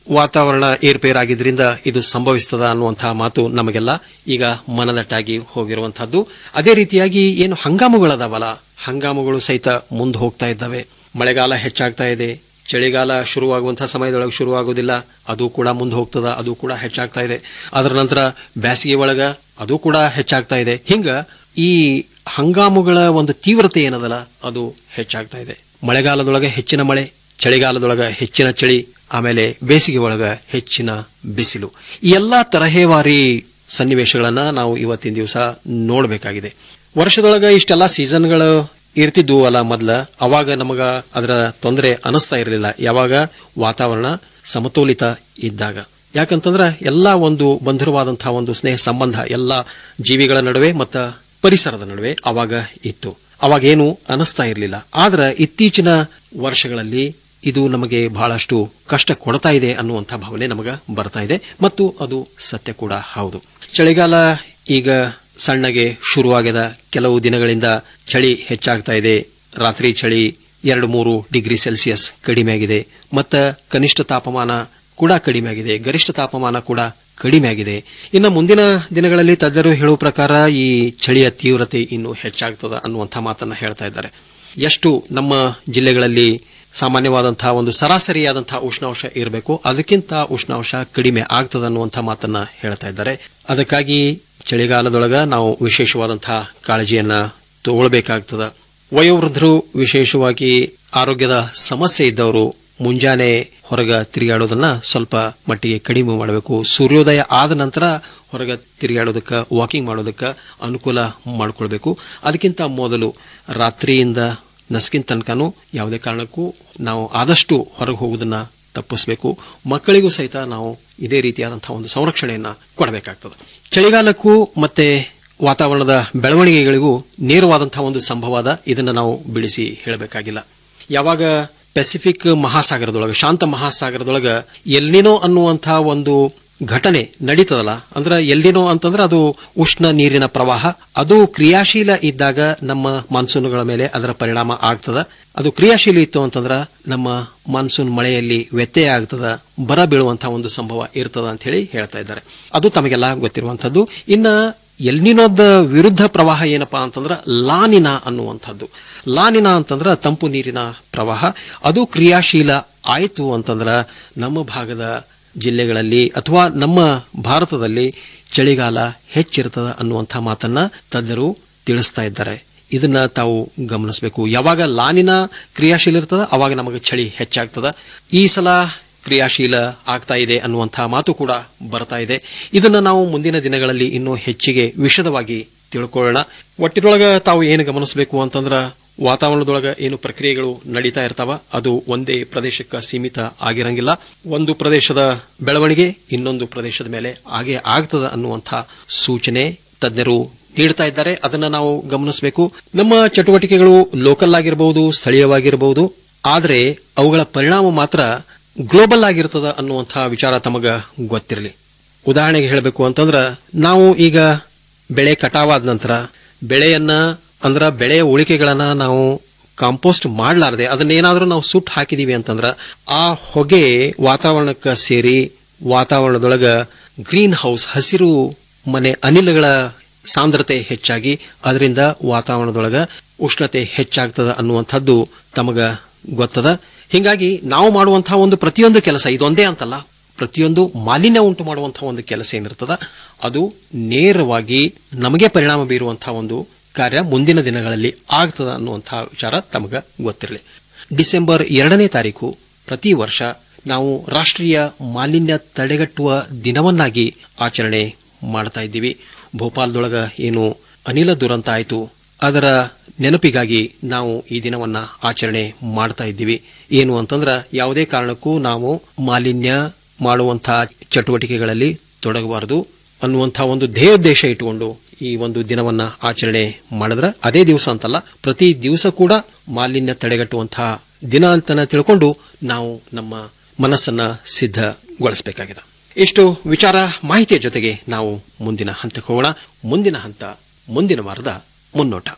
ವಾತಾವರಣ ಏರ್ಪೇರಾಗಿದ್ರಿಂದ ಇದು ಸಂಭವಿಸ್ತದ ಅನ್ನುವಂತಹ ಮಾತು ನಮಗೆಲ್ಲ ಈಗ ಮನದಟ್ಟಾಗಿ ಹೋಗಿರುವಂತಹದ್ದು ಅದೇ ರೀತಿಯಾಗಿ ಏನು ಹಂಗಾಮುಗಳದಾವಲ್ಲ ಹಂಗಾಮುಗಳು ಸಹಿತ ಮುಂದೆ ಹೋಗ್ತಾ ಇದ್ದಾವೆ ಮಳೆಗಾಲ ಹೆಚ್ಚಾಗ್ತಾ ಇದೆ ಚಳಿಗಾಲ ಶುರುವಾಗುವಂತಹ ಸಮಯದೊಳಗೆ ಶುರುವಾಗುವುದಿಲ್ಲ ಅದು ಕೂಡ ಮುಂದೆ ಹೋಗ್ತದ ಅದು ಕೂಡ ಹೆಚ್ಚಾಗ್ತಾ ಇದೆ ಅದರ ನಂತರ ಬೇಸಿಗೆ ಒಳಗ ಅದು ಕೂಡ ಹೆಚ್ಚಾಗ್ತಾ ಇದೆ ಹಿಂಗ ಈ ಹಂಗಾಮುಗಳ ಒಂದು ತೀವ್ರತೆ ಏನದಲ್ಲ ಅದು ಹೆಚ್ಚಾಗ್ತಾ ಇದೆ ಮಳೆಗಾಲದೊಳಗೆ ಹೆಚ್ಚಿನ ಮಳೆ ಚಳಿಗಾಲದೊಳಗ ಹೆಚ್ಚಿನ ಚಳಿ ಆಮೇಲೆ ಬೇಸಿಗೆ ಒಳಗ ಹೆಚ್ಚಿನ ಬಿಸಿಲು ಈ ಎಲ್ಲಾ ತರಹೇವಾರಿ ಸನ್ನಿವೇಶಗಳನ್ನ ನಾವು ಇವತ್ತಿನ ದಿವಸ ನೋಡಬೇಕಾಗಿದೆ ವರ್ಷದೊಳಗ ಇಷ್ಟೆಲ್ಲ ಸೀಸನ್ಗಳು ಇರ್ತಿದ್ವು ಅಲ್ಲ ಮೊದ್ಲ ಅವಾಗ ನಮಗ ಅದರ ತೊಂದರೆ ಅನಿಸ್ತಾ ಇರಲಿಲ್ಲ ಯಾವಾಗ ವಾತಾವರಣ ಸಮತೋಲಿತ ಇದ್ದಾಗ ಯಾಕಂತಂದ್ರ ಎಲ್ಲಾ ಒಂದು ಬಂಧುರವಾದಂತಹ ಒಂದು ಸ್ನೇಹ ಸಂಬಂಧ ಎಲ್ಲಾ ಜೀವಿಗಳ ನಡುವೆ ಮತ್ತ ಪರಿಸರದ ನಡುವೆ ಅವಾಗ ಇತ್ತು ಅವಾಗೇನು ಅನಿಸ್ತಾ ಇರಲಿಲ್ಲ ಆದ್ರೆ ಇತ್ತೀಚಿನ ವರ್ಷಗಳಲ್ಲಿ ಇದು ನಮಗೆ ಬಹಳಷ್ಟು ಕಷ್ಟ ಕೊಡ್ತಾ ಇದೆ ಅನ್ನುವಂಥ ಭಾವನೆ ನಮಗ ಬರ್ತಾ ಇದೆ ಮತ್ತು ಅದು ಸತ್ಯ ಕೂಡ ಹೌದು ಚಳಿಗಾಲ ಈಗ ಸಣ್ಣಗೆ ಶುರುವಾಗದ ಕೆಲವು ದಿನಗಳಿಂದ ಚಳಿ ಹೆಚ್ಚಾಗ್ತಾ ಇದೆ ರಾತ್ರಿ ಚಳಿ ಎರಡು ಮೂರು ಡಿಗ್ರಿ ಸೆಲ್ಸಿಯಸ್ ಕಡಿಮೆ ಆಗಿದೆ ಮತ್ತ ಕನಿಷ್ಠ ತಾಪಮಾನ ಕೂಡ ಕಡಿಮೆ ಆಗಿದೆ ಗರಿಷ್ಠ ತಾಪಮಾನ ಕೂಡ ಕಡಿಮೆ ಆಗಿದೆ ಇನ್ನು ಮುಂದಿನ ದಿನಗಳಲ್ಲಿ ತಜ್ಞರು ಹೇಳುವ ಪ್ರಕಾರ ಈ ಚಳಿಯ ತೀವ್ರತೆ ಇನ್ನೂ ಹೆಚ್ಚಾಗ್ತದ ಅನ್ನುವಂಥ ಮಾತನ್ನ ಹೇಳ್ತಾ ಇದ್ದಾರೆ ಎಷ್ಟು ನಮ್ಮ ಜಿಲ್ಲೆಗಳಲ್ಲಿ ಸಾಮಾನ್ಯವಾದಂತಹ ಒಂದು ಸರಾಸರಿಯಾದಂತಹ ಉಷ್ಣಾಂಶ ಇರಬೇಕು ಅದಕ್ಕಿಂತ ಉಷ್ಣಾಂಶ ಕಡಿಮೆ ಆಗ್ತದ ಅನ್ನುವಂಥ ಮಾತನ್ನ ಹೇಳ್ತಾ ಇದ್ದಾರೆ ಅದಕ್ಕಾಗಿ ಚಳಿಗಾಲದೊಳಗ ನಾವು ವಿಶೇಷವಾದಂತಹ ಕಾಳಜಿಯನ್ನ ತಗೊಳ್ಬೇಕಾಗ್ತದ ವಯೋವೃದ್ಧರು ವಿಶೇಷವಾಗಿ ಆರೋಗ್ಯದ ಸಮಸ್ಯೆ ಇದ್ದವರು ಮುಂಜಾನೆ ಹೊರಗ ತಿರುಗಾಡೋದನ್ನ ಸ್ವಲ್ಪ ಮಟ್ಟಿಗೆ ಕಡಿಮೆ ಮಾಡಬೇಕು ಸೂರ್ಯೋದಯ ಆದ ನಂತರ ಹೊರಗ ತಿರುಗಾಡೋದಕ್ಕೆ ವಾಕಿಂಗ್ ಮಾಡೋದಕ್ಕೆ ಅನುಕೂಲ ಮಾಡಿಕೊಳ್ಬೇಕು ಅದಕ್ಕಿಂತ ಮೊದಲು ರಾತ್ರಿಯಿಂದ ನಸ್ಕಿನ ತನಕನೂ ಯಾವುದೇ ಕಾರಣಕ್ಕೂ ನಾವು ಆದಷ್ಟು ಹೊರಗೆ ಹೋಗೋದನ್ನ ತಪ್ಪಿಸಬೇಕು ಮಕ್ಕಳಿಗೂ ಸಹಿತ ನಾವು ಇದೇ ರೀತಿಯಾದಂತಹ ಒಂದು ಸಂರಕ್ಷಣೆಯನ್ನ ಕೊಡಬೇಕಾಗ್ತದೆ ಚಳಿಗಾಲಕ್ಕೂ ಮತ್ತೆ ವಾತಾವರಣದ ಬೆಳವಣಿಗೆಗಳಿಗೂ ನೇರವಾದಂತಹ ಒಂದು ಸಂಭವದ ಇದನ್ನು ನಾವು ಬಿಡಿಸಿ ಹೇಳಬೇಕಾಗಿಲ್ಲ ಯಾವಾಗ ಪೆಸಿಫಿಕ್ ಮಹಾಸಾಗರದೊಳಗೆ ಶಾಂತ ಮಹಾಸಾಗರದೊಳಗೆ ಎಲ್ಲಿನೋ ಅನ್ನುವಂತಹ ಒಂದು ಘಟನೆ ನಡೀತದಲ್ಲ ಅಂದ್ರೆ ಎಲ್ಲಿನೋ ಅಂತಂದ್ರೆ ಅದು ಉಷ್ಣ ನೀರಿನ ಪ್ರವಾಹ ಅದು ಕ್ರಿಯಾಶೀಲ ಇದ್ದಾಗ ನಮ್ಮ ಮಾನ್ಸೂನ್ಗಳ ಮೇಲೆ ಅದರ ಪರಿಣಾಮ ಆಗ್ತದ ಅದು ಕ್ರಿಯಾಶೀಲ ಇತ್ತು ಅಂತಂದ್ರೆ ನಮ್ಮ ಮಾನ್ಸೂನ್ ಮಳೆಯಲ್ಲಿ ವ್ಯತ್ಯಯ ಆಗ್ತದ ಬರ ಬೀಳುವಂತಹ ಒಂದು ಸಂಭವ ಇರ್ತದ ಅಂತ ಹೇಳಿ ಹೇಳ್ತಾ ಇದ್ದಾರೆ ಅದು ತಮಗೆಲ್ಲ ಗೊತ್ತಿರುವಂತದ್ದು ಇನ್ನ ಎಲ್ನಿನೋದ ವಿರುದ್ಧ ಪ್ರವಾಹ ಏನಪ್ಪಾ ಅಂತಂದ್ರೆ ಲಾನಿನ ಅನ್ನುವಂಥದ್ದು ಲಾನಿನ ಅಂತಂದ್ರೆ ತಂಪು ನೀರಿನ ಪ್ರವಾಹ ಅದು ಕ್ರಿಯಾಶೀಲ ಆಯಿತು ಅಂತಂದ್ರೆ ನಮ್ಮ ಭಾಗದ ಜಿಲ್ಲೆಗಳಲ್ಲಿ ಅಥವಾ ನಮ್ಮ ಭಾರತದಲ್ಲಿ ಚಳಿಗಾಲ ಹೆಚ್ಚಿರ್ತದ ಅನ್ನುವಂಥ ಮಾತನ್ನ ತಜ್ಞರು ತಿಳಿಸ್ತಾ ಇದ್ದಾರೆ ಇದನ್ನ ತಾವು ಗಮನಿಸಬೇಕು ಯಾವಾಗ ಲಾನಿನ ಕ್ರಿಯಾಶೀಲ ಇರ್ತದ ಅವಾಗ ನಮಗೆ ಚಳಿ ಹೆಚ್ಚಾಗ್ತದ ಈ ಸಲ ಕ್ರಿಯಾಶೀಲ ಆಗ್ತಾ ಇದೆ ಅನ್ನುವಂತಹ ಮಾತು ಕೂಡ ಬರ್ತಾ ಇದೆ ಇದನ್ನ ನಾವು ಮುಂದಿನ ದಿನಗಳಲ್ಲಿ ಇನ್ನೂ ಹೆಚ್ಚಿಗೆ ವಿಶದವಾಗಿ ತಿಳ್ಕೊಳ್ಳೋಣ ಒಟ್ಟಿನೊಳಗ ತಾವು ಏನು ಗಮನಿಸಬೇಕು ಅಂತಂದ್ರ ವಾತಾವರಣದೊಳಗ ಏನು ಪ್ರಕ್ರಿಯೆಗಳು ನಡೀತಾ ಇರ್ತಾವ ಅದು ಒಂದೇ ಪ್ರದೇಶಕ್ಕೆ ಸೀಮಿತ ಆಗಿರಂಗಿಲ್ಲ ಒಂದು ಪ್ರದೇಶದ ಬೆಳವಣಿಗೆ ಇನ್ನೊಂದು ಪ್ರದೇಶದ ಮೇಲೆ ಹಾಗೆ ಆಗ್ತದ ಅನ್ನುವಂಥ ಸೂಚನೆ ತಜ್ಞರು ನೀಡ್ತಾ ಇದ್ದಾರೆ ಅದನ್ನ ನಾವು ಗಮನಿಸಬೇಕು ನಮ್ಮ ಚಟುವಟಿಕೆಗಳು ಲೋಕಲ್ ಆಗಿರಬಹುದು ಸ್ಥಳೀಯವಾಗಿರಬಹುದು ಆದರೆ ಅವುಗಳ ಪರಿಣಾಮ ಮಾತ್ರ ಗ್ಲೋಬಲ್ ಆಗಿರ್ತದ ಅನ್ನುವಂತಹ ವಿಚಾರ ತಮಗ ಗೊತ್ತಿರಲಿ ಉದಾಹರಣೆಗೆ ಹೇಳಬೇಕು ಅಂತಂದ್ರ ನಾವು ಈಗ ಬೆಳೆ ಕಟಾವಾದ ನಂತರ ಬೆಳೆಯನ್ನ ಅಂದ್ರ ಬೆಳೆಯ ಉಳಿಕೆಗಳನ್ನ ನಾವು ಕಾಂಪೋಸ್ಟ್ ಮಾಡಲಾರದೆ ಅದನ್ನೇನಾದ್ರೂ ನಾವು ಸುಟ್ಟು ಹಾಕಿದೀವಿ ಅಂತಂದ್ರ ಆ ಹೊಗೆ ವಾತಾವರಣಕ್ಕೆ ಸೇರಿ ವಾತಾವರಣದೊಳಗ ಗ್ರೀನ್ ಹೌಸ್ ಹಸಿರು ಮನೆ ಅನಿಲಗಳ ಸಾಂದ್ರತೆ ಹೆಚ್ಚಾಗಿ ಅದರಿಂದ ವಾತಾವರಣದೊಳಗ ಉಷ್ಣತೆ ಹೆಚ್ಚಾಗ್ತದ ಅನ್ನುವಂಥದ್ದು ತಮಗ ಗೊತ್ತದ ಹಿಂಗಾಗಿ ನಾವು ಮಾಡುವಂತಹ ಒಂದು ಪ್ರತಿಯೊಂದು ಕೆಲಸ ಇದೊಂದೇ ಅಂತಲ್ಲ ಪ್ರತಿಯೊಂದು ಮಾಲಿನ್ಯ ಉಂಟು ಮಾಡುವಂತಹ ಒಂದು ಕೆಲಸ ಏನಿರ್ತದ ಅದು ನೇರವಾಗಿ ನಮಗೆ ಪರಿಣಾಮ ಬೀರುವಂತಹ ಒಂದು ಕಾರ್ಯ ಮುಂದಿನ ದಿನಗಳಲ್ಲಿ ಆಗ್ತದ ಅನ್ನುವಂತಹ ವಿಚಾರ ತಮಗ ಗೊತ್ತಿರಲಿ ಡಿಸೆಂಬರ್ ಎರಡನೇ ತಾರೀಕು ಪ್ರತಿ ವರ್ಷ ನಾವು ರಾಷ್ಟ್ರೀಯ ಮಾಲಿನ್ಯ ತಡೆಗಟ್ಟುವ ದಿನವನ್ನಾಗಿ ಆಚರಣೆ ಮಾಡ್ತಾ ಇದ್ದೀವಿ ಭೋಪಾಲ್ದೊಳಗ ಏನು ಅನಿಲ ದುರಂತ ಆಯಿತು ಅದರ ನೆನಪಿಗಾಗಿ ನಾವು ಈ ದಿನವನ್ನ ಆಚರಣೆ ಮಾಡ್ತಾ ಇದ್ದೀವಿ ಏನು ಅಂತಂದ್ರ ಯಾವುದೇ ಕಾರಣಕ್ಕೂ ನಾವು ಮಾಲಿನ್ಯ ಮಾಡುವಂತಹ ಚಟುವಟಿಕೆಗಳಲ್ಲಿ ತೊಡಗಬಾರದು ಅನ್ನುವಂತಹ ಒಂದು ಧ್ಯೇಯೋದ್ದೇಶ ಇಟ್ಟುಕೊಂಡು ಈ ಒಂದು ದಿನವನ್ನ ಆಚರಣೆ ಮಾಡಿದ್ರ ಅದೇ ದಿವಸ ಅಂತಲ್ಲ ಪ್ರತಿ ದಿವಸ ಕೂಡ ಮಾಲಿನ್ಯ ತಡೆಗಟ್ಟುವಂತಹ ದಿನ ಅಂತನ ತಿಳ್ಕೊಂಡು ನಾವು ನಮ್ಮ ಮನಸ್ಸನ್ನ ಸಿದ್ಧಗೊಳಿಸಬೇಕಾಗಿದೆ ಇಷ್ಟು ವಿಚಾರ ಮಾಹಿತಿಯ ಜೊತೆಗೆ ನಾವು ಮುಂದಿನ ಹಂತಕ್ಕೆ ಹೋಗೋಣ ಮುಂದಿನ ಹಂತ ಮುಂದಿನ ವಾರದ ಮುನ್ನೋಟ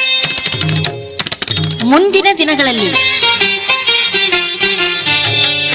ಮುಂದಿನ ದಿನಗಳಲ್ಲಿ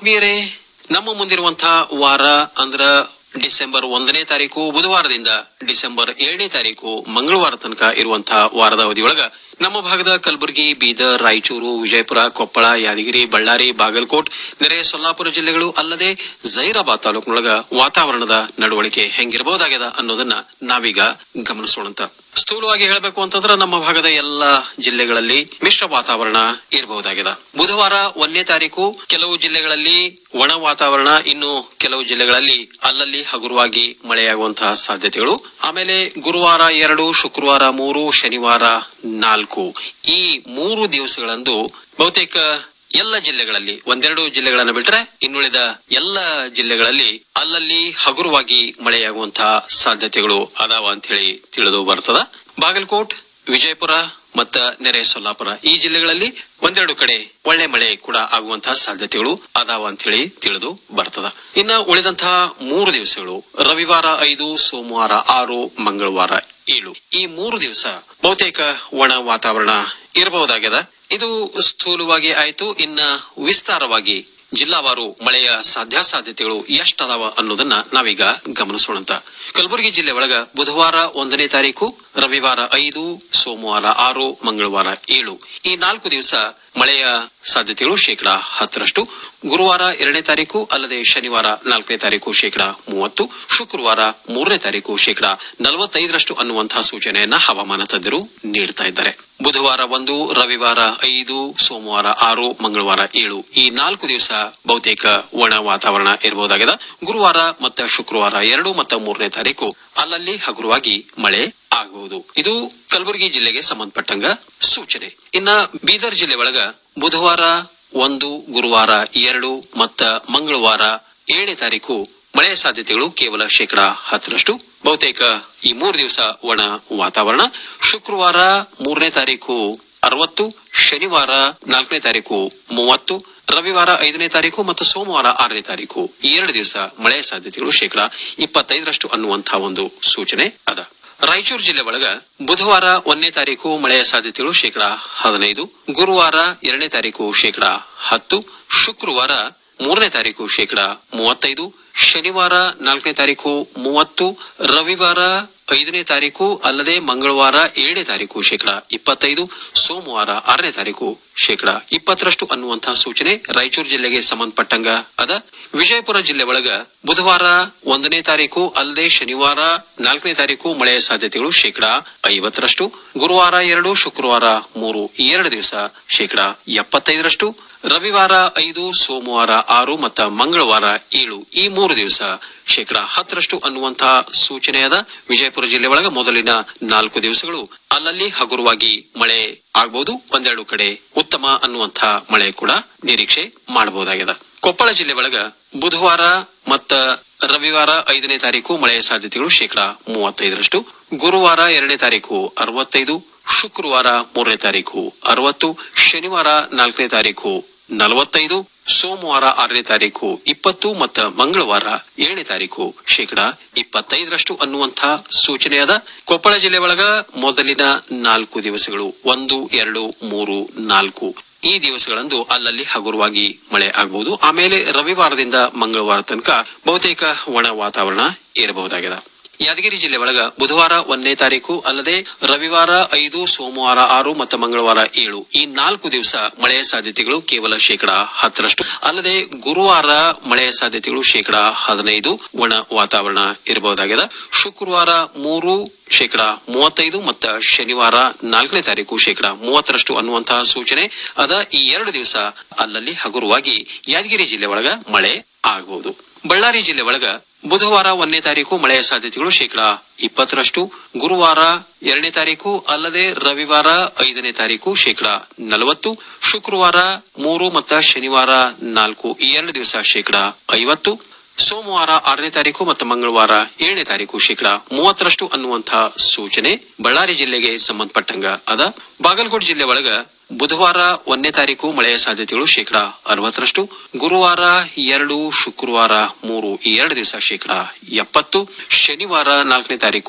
ಆತ್ಮೀಯರೇ ನಮ್ಮ ಮುಂದಿರುವಂತಹ ವಾರ ಅಂದ್ರ ಡಿಸೆಂಬರ್ ಒಂದನೇ ತಾರೀಕು ಬುಧವಾರದಿಂದ ಡಿಸೆಂಬರ್ ಏಳನೇ ತಾರೀಕು ಮಂಗಳವಾರ ತನಕ ಇರುವಂತಹ ವಾರದ ಅವಧಿಯೊಳಗ ನಮ್ಮ ಭಾಗದ ಕಲಬುರಗಿ ಬೀದರ್ ರಾಯಚೂರು ವಿಜಯಪುರ ಕೊಪ್ಪಳ ಯಾದಗಿರಿ ಬಳ್ಳಾರಿ ಬಾಗಲಕೋಟ್ ನೆರೆ ಸೊಲ್ಲಾಪುರ ಜಿಲ್ಲೆಗಳು ಅಲ್ಲದೆ ಜೈರಾಬಾದ್ ತಾಲೂಕಿನೊಳಗ ವಾತಾವರಣದ ನಡವಳಿಕೆ ಹೆಂಗಿರಬಹುದಾಗ್ಯದ ಅನ್ನೋದನ್ನ ನಾವೀಗ ಗಮನಿಸೋಣಂತ ಸ್ಥೂಲವಾಗಿ ಹೇಳಬೇಕು ಅಂತಂದ್ರೆ ನಮ್ಮ ಭಾಗದ ಎಲ್ಲ ಜಿಲ್ಲೆಗಳಲ್ಲಿ ಮಿಶ್ರ ವಾತಾವರಣ ಇರಬಹುದಾಗಿದೆ ಬುಧವಾರ ಒಂದನೇ ತಾರೀಕು ಕೆಲವು ಜಿಲ್ಲೆಗಳಲ್ಲಿ ಒಣ ವಾತಾವರಣ ಇನ್ನು ಕೆಲವು ಜಿಲ್ಲೆಗಳಲ್ಲಿ ಅಲ್ಲಲ್ಲಿ ಹಗುರವಾಗಿ ಮಳೆಯಾಗುವಂತಹ ಸಾಧ್ಯತೆಗಳು ಆಮೇಲೆ ಗುರುವಾರ ಎರಡು ಶುಕ್ರವಾರ ಮೂರು ಶನಿವಾರ ನಾಲ್ಕು ಈ ಮೂರು ದಿವಸಗಳಂದು ಬಹುತೇಕ ಎಲ್ಲ ಜಿಲ್ಲೆಗಳಲ್ಲಿ ಒಂದೆರಡು ಜಿಲ್ಲೆಗಳನ್ನ ಬಿಟ್ರೆ ಇನ್ನುಳಿದ ಎಲ್ಲ ಜಿಲ್ಲೆಗಳಲ್ಲಿ ಅಲ್ಲಲ್ಲಿ ಹಗುರವಾಗಿ ಮಳೆಯಾಗುವಂತಹ ಸಾಧ್ಯತೆಗಳು ಅದಾವ ಅಂತ ಹೇಳಿ ತಿಳಿದು ಬರ್ತದ ಬಾಗಲಕೋಟ್ ವಿಜಯಪುರ ಮತ್ತ ನೆರೆ ಸೊಲ್ಲಾಪುರ ಈ ಜಿಲ್ಲೆಗಳಲ್ಲಿ ಒಂದೆರಡು ಕಡೆ ಒಳ್ಳೆ ಮಳೆ ಕೂಡ ಆಗುವಂತಹ ಸಾಧ್ಯತೆಗಳು ಅದಾವ ಅಂತ ಹೇಳಿ ತಿಳಿದು ಬರ್ತದ ಇನ್ನ ಉಳಿದಂತಹ ಮೂರು ದಿವಸಗಳು ರವಿವಾರ ಐದು ಸೋಮವಾರ ಆರು ಮಂಗಳವಾರ ಏಳು ಈ ಮೂರು ದಿವಸ ಬಹುತೇಕ ಒಣ ವಾತಾವರಣ ಇರಬಹುದಾಗ್ಯದ ಇದು ಸ್ಥೂಲವಾಗಿ ಆಯ್ತು ಇನ್ನ ವಿಸ್ತಾರವಾಗಿ ಜಿಲ್ಲಾವಾರು ಮಳೆಯ ಸಾಧ್ಯಾಸಾಧ್ಯತೆಗಳು ಎಷ್ಟದಾವ ಅನ್ನೋದನ್ನ ನಾವೀಗ ಗಮನಿಸೋಣಂತ ಕಲಬುರಗಿ ಜಿಲ್ಲೆ ಒಳಗ ಬುಧವಾರ ಒಂದನೇ ತಾರೀಕು ರವಿವಾರ ಐದು ಸೋಮವಾರ ಆರು ಮಂಗಳವಾರ ಏಳು ಈ ನಾಲ್ಕು ದಿವಸ ಮಳೆಯ ಸಾಧ್ಯತೆಗಳು ಶೇಕಡಾ ಹತ್ತರಷ್ಟು ಗುರುವಾರ ಎರಡನೇ ತಾರೀಕು ಅಲ್ಲದೆ ಶನಿವಾರ ನಾಲ್ಕನೇ ತಾರೀಕು ಶೇಕಡಾ ಮೂವತ್ತು ಶುಕ್ರವಾರ ಮೂರನೇ ತಾರೀಕು ಶೇಕಡಾ ನಲವತ್ತೈದರಷ್ಟು ಅನ್ನುವಂತಹ ಸೂಚನೆಯನ್ನ ಹವಾಮಾನ ತಜ್ಞರು ನೀಡುತ್ತಾ ಇದ್ದಾರೆ ಬುಧವಾರ ಒಂದು ರವಿವಾರ ಐದು ಸೋಮವಾರ ಆರು ಮಂಗಳವಾರ ಏಳು ಈ ನಾಲ್ಕು ದಿವಸ ಬಹುತೇಕ ಒಣ ವಾತಾವರಣ ಇರಬಹುದಾಗಿದೆ ಗುರುವಾರ ಮತ್ತು ಶುಕ್ರವಾರ ಎರಡು ಮತ್ತು ಮೂರನೇ ತಾರೀಕು ಅಲ್ಲಲ್ಲಿ ಹಗುರವಾಗಿ ಮಳೆ ಆಗಬಹುದು ಇದು ಕಲಬುರಗಿ ಜಿಲ್ಲೆಗೆ ಸಂಬಂಧಪಟ್ಟಂಗ ಸೂಚನೆ ಇನ್ನ ಬೀದರ್ ಜಿಲ್ಲೆ ಒಳಗ ಬುಧವಾರ ಒಂದು ಗುರುವಾರ ಎರಡು ಮತ್ತ ಮಂಗಳವಾರ ಏಳನೇ ತಾರೀಕು ಮಳೆಯ ಸಾಧ್ಯತೆಗಳು ಕೇವಲ ಶೇಕಡಾ ಹತ್ತರಷ್ಟು ಬಹುತೇಕ ಈ ಮೂರು ದಿವಸ ಒಣ ವಾತಾವರಣ ಶುಕ್ರವಾರ ಮೂರನೇ ತಾರೀಕು ಅರವತ್ತು ಶನಿವಾರ ನಾಲ್ಕನೇ ತಾರೀಕು ಮೂವತ್ತು ರವಿವಾರ ಐದನೇ ತಾರೀಕು ಮತ್ತು ಸೋಮವಾರ ಆರನೇ ತಾರೀಕು ಈ ಎರಡು ದಿವಸ ಮಳೆಯ ಸಾಧ್ಯತೆಗಳು ಶೇಕಡಾ ಇಪ್ಪತ್ತೈದರಷ್ಟು ಅನ್ನುವಂತಹ ಒಂದು ಸೂಚನೆ ಅದ ರಾಯಚೂರು ಜಿಲ್ಲೆ ಒಳಗ ಬುಧವಾರ ಒಂದನೇ ತಾರೀಕು ಮಳೆಯ ಸಾಧ್ಯತೆಗಳು ಶೇಕಡಾ ಹದಿನೈದು ಗುರುವಾರ ಎರಡನೇ ತಾರೀಕು ಶೇಕಡಾ ಹತ್ತು ಶುಕ್ರವಾರ ಮೂರನೇ ತಾರೀಕು ಶೇಕಡಾ ಮೂವತ್ತೈದು ಶನಿವಾರ ನಾಲ್ಕನೇ ತಾರೀಕು ಮೂವತ್ತು ರವಿವಾರ ಐದನೇ ತಾರೀಕು ಅಲ್ಲದೆ ಮಂಗಳವಾರ ಏಳನೇ ತಾರೀಕು ಶೇಕಡಾ ಇಪ್ಪತ್ತೈದು ಸೋಮವಾರ ಆರನೇ ತಾರೀಕು ಶೇಕಡಾ ಇಪ್ಪತ್ತರಷ್ಟು ಅನ್ನುವಂತಹ ಸೂಚನೆ ರಾಯಚೂರು ಜಿಲ್ಲೆಗೆ ಸಂಬಂಧಪಟ್ಟಂಗ ಅದ ವಿಜಯಪುರ ಜಿಲ್ಲೆ ಒಳಗ ಬುಧವಾರ ಒಂದನೇ ತಾರೀಕು ಅಲ್ಲದೆ ಶನಿವಾರ ನಾಲ್ಕನೇ ತಾರೀಕು ಮಳೆಯ ಸಾಧ್ಯತೆಗಳು ಶೇಕಡಾ ಐವತ್ತರಷ್ಟು ಗುರುವಾರ ಎರಡು ಶುಕ್ರವಾರ ಮೂರು ಈ ಎರಡು ದಿವಸ ಶೇಕಡಾ ಎಪ್ಪತ್ತೈದರಷ್ಟು ರವಿವಾರ ಐದು ಸೋಮವಾರ ಆರು ಮತ್ತು ಮಂಗಳವಾರ ಏಳು ಈ ಮೂರು ದಿವಸ ಶೇಕಡಾ ಹತ್ತರಷ್ಟು ಅನ್ನುವಂತಹ ಸೂಚನೆಯಾದ ವಿಜಯಪುರ ಜಿಲ್ಲೆ ಒಳಗ ಮೊದಲಿನ ನಾಲ್ಕು ದಿವಸಗಳು ಅಲ್ಲಲ್ಲಿ ಹಗುರವಾಗಿ ಮಳೆ ಆಗಬಹುದು ಒಂದೆರಡು ಕಡೆ ಉತ್ತಮ ಅನ್ನುವಂತಹ ಮಳೆ ಕೂಡ ನಿರೀಕ್ಷೆ ಮಾಡಬಹುದಾಗಿದೆ ಕೊಪ್ಪಳ ಜಿಲ್ಲೆ ಒಳಗ ಬುಧವಾರ ಮತ್ತ ರವಿವಾರ ಐದನೇ ತಾರೀಕು ಮಳೆಯ ಸಾಧ್ಯತೆಗಳು ಶೇಕಡಾ ಮೂವತ್ತೈದರಷ್ಟು ಗುರುವಾರ ಎರಡನೇ ತಾರೀಕು ಅರವತ್ತೈದು ಶುಕ್ರವಾರ ಮೂರನೇ ತಾರೀಕು ಅರವತ್ತು ಶನಿವಾರ ನಾಲ್ಕನೇ ತಾರೀಕು ನಲವತ್ತೈದು ಸೋಮವಾರ ಆರನೇ ತಾರೀಕು ಇಪ್ಪತ್ತು ಮತ್ತು ಮಂಗಳವಾರ ಏಳನೇ ತಾರೀಕು ಶೇಕಡಾ ಇಪ್ಪತ್ತೈದರಷ್ಟು ಅನ್ನುವಂತಹ ಸೂಚನೆಯಾದ ಕೊಪ್ಪಳ ಜಿಲ್ಲೆ ಒಳಗ ಮೊದಲಿನ ನಾಲ್ಕು ದಿವಸಗಳು ಒಂದು ಎರಡು ಮೂರು ನಾಲ್ಕು ಈ ದಿವಸಗಳಂದು ಅಲ್ಲಲ್ಲಿ ಹಗುರವಾಗಿ ಮಳೆ ಆಗಬಹುದು ಆಮೇಲೆ ರವಿವಾರದಿಂದ ಮಂಗಳವಾರ ತನಕ ಬಹುತೇಕ ಒಣ ವಾತಾವರಣ ಇರಬಹುದಾಗಿದೆ ಯಾದಗಿರಿ ಜಿಲ್ಲೆ ಒಳಗ ಬುಧವಾರ ಒಂದನೇ ತಾರೀಕು ಅಲ್ಲದೆ ರವಿವಾರ ಐದು ಸೋಮವಾರ ಆರು ಮತ್ತು ಮಂಗಳವಾರ ಏಳು ಈ ನಾಲ್ಕು ದಿವಸ ಮಳೆಯ ಸಾಧ್ಯತೆಗಳು ಕೇವಲ ಶೇಕಡಾ ಹತ್ತರಷ್ಟು ಅಲ್ಲದೆ ಗುರುವಾರ ಮಳೆಯ ಸಾಧ್ಯತೆಗಳು ಶೇಕಡಾ ಹದಿನೈದು ಒಣ ವಾತಾವರಣ ಇರಬಹುದಾಗಿದೆ ಶುಕ್ರವಾರ ಮೂರು ಶೇಕಡಾ ಮೂವತ್ತೈದು ಮತ್ತು ಶನಿವಾರ ನಾಲ್ಕನೇ ತಾರೀಕು ಶೇಕಡಾ ಮೂವತ್ತರಷ್ಟು ಅನ್ನುವಂತಹ ಸೂಚನೆ ಅದ ಈ ಎರಡು ದಿವಸ ಅಲ್ಲಲ್ಲಿ ಹಗುರವಾಗಿ ಯಾದಗಿರಿ ಜಿಲ್ಲೆ ಒಳಗ ಮಳೆ ಆಗಬಹುದು ಬಳ್ಳಾರಿ ಜಿಲ್ಲೆ ಒಳಗ ಬುಧವಾರ ಒಂದನೇ ತಾರೀಕು ಮಳೆಯ ಸಾಧ್ಯತೆಗಳು ಶೇಕಡಾ ಇಪ್ಪತ್ತರಷ್ಟು ಗುರುವಾರ ಎರಡನೇ ತಾರೀಕು ಅಲ್ಲದೆ ರವಿವಾರ ಐದನೇ ತಾರೀಕು ಶೇಕಡಾ ನಲವತ್ತು ಶುಕ್ರವಾರ ಮೂರು ಮತ್ತು ಶನಿವಾರ ನಾಲ್ಕು ಈ ಎರಡು ದಿವಸ ಶೇಕಡಾ ಐವತ್ತು ಸೋಮವಾರ ಆರನೇ ತಾರೀಕು ಮತ್ತು ಮಂಗಳವಾರ ಏಳನೇ ತಾರೀಕು ಶೇಕಡಾ ಮೂವತ್ತರಷ್ಟು ಅನ್ನುವಂತಹ ಸೂಚನೆ ಬಳ್ಳಾರಿ ಜಿಲ್ಲೆಗೆ ಸಂಬಂಧಪಟ್ಟಂಗ ಅದ ಬಾಗಲಕೋಟೆ ಜಿಲ್ಲೆ ಒಳಗ ಬುಧವಾರ ಒಂದನೇ ತಾರೀಕು ಮಳೆಯ ಸಾಧ್ಯತೆಗಳು ಶೇಕಡಾ ಅರವತ್ತರಷ್ಟು ಗುರುವಾರ ಎರಡು ಶುಕ್ರವಾರ ಮೂರು ಈ ಎರಡು ದಿವಸ ಶೇಕಡಾ ಎಪ್ಪತ್ತು ಶನಿವಾರ ನಾಲ್ಕನೇ ತಾರೀಕು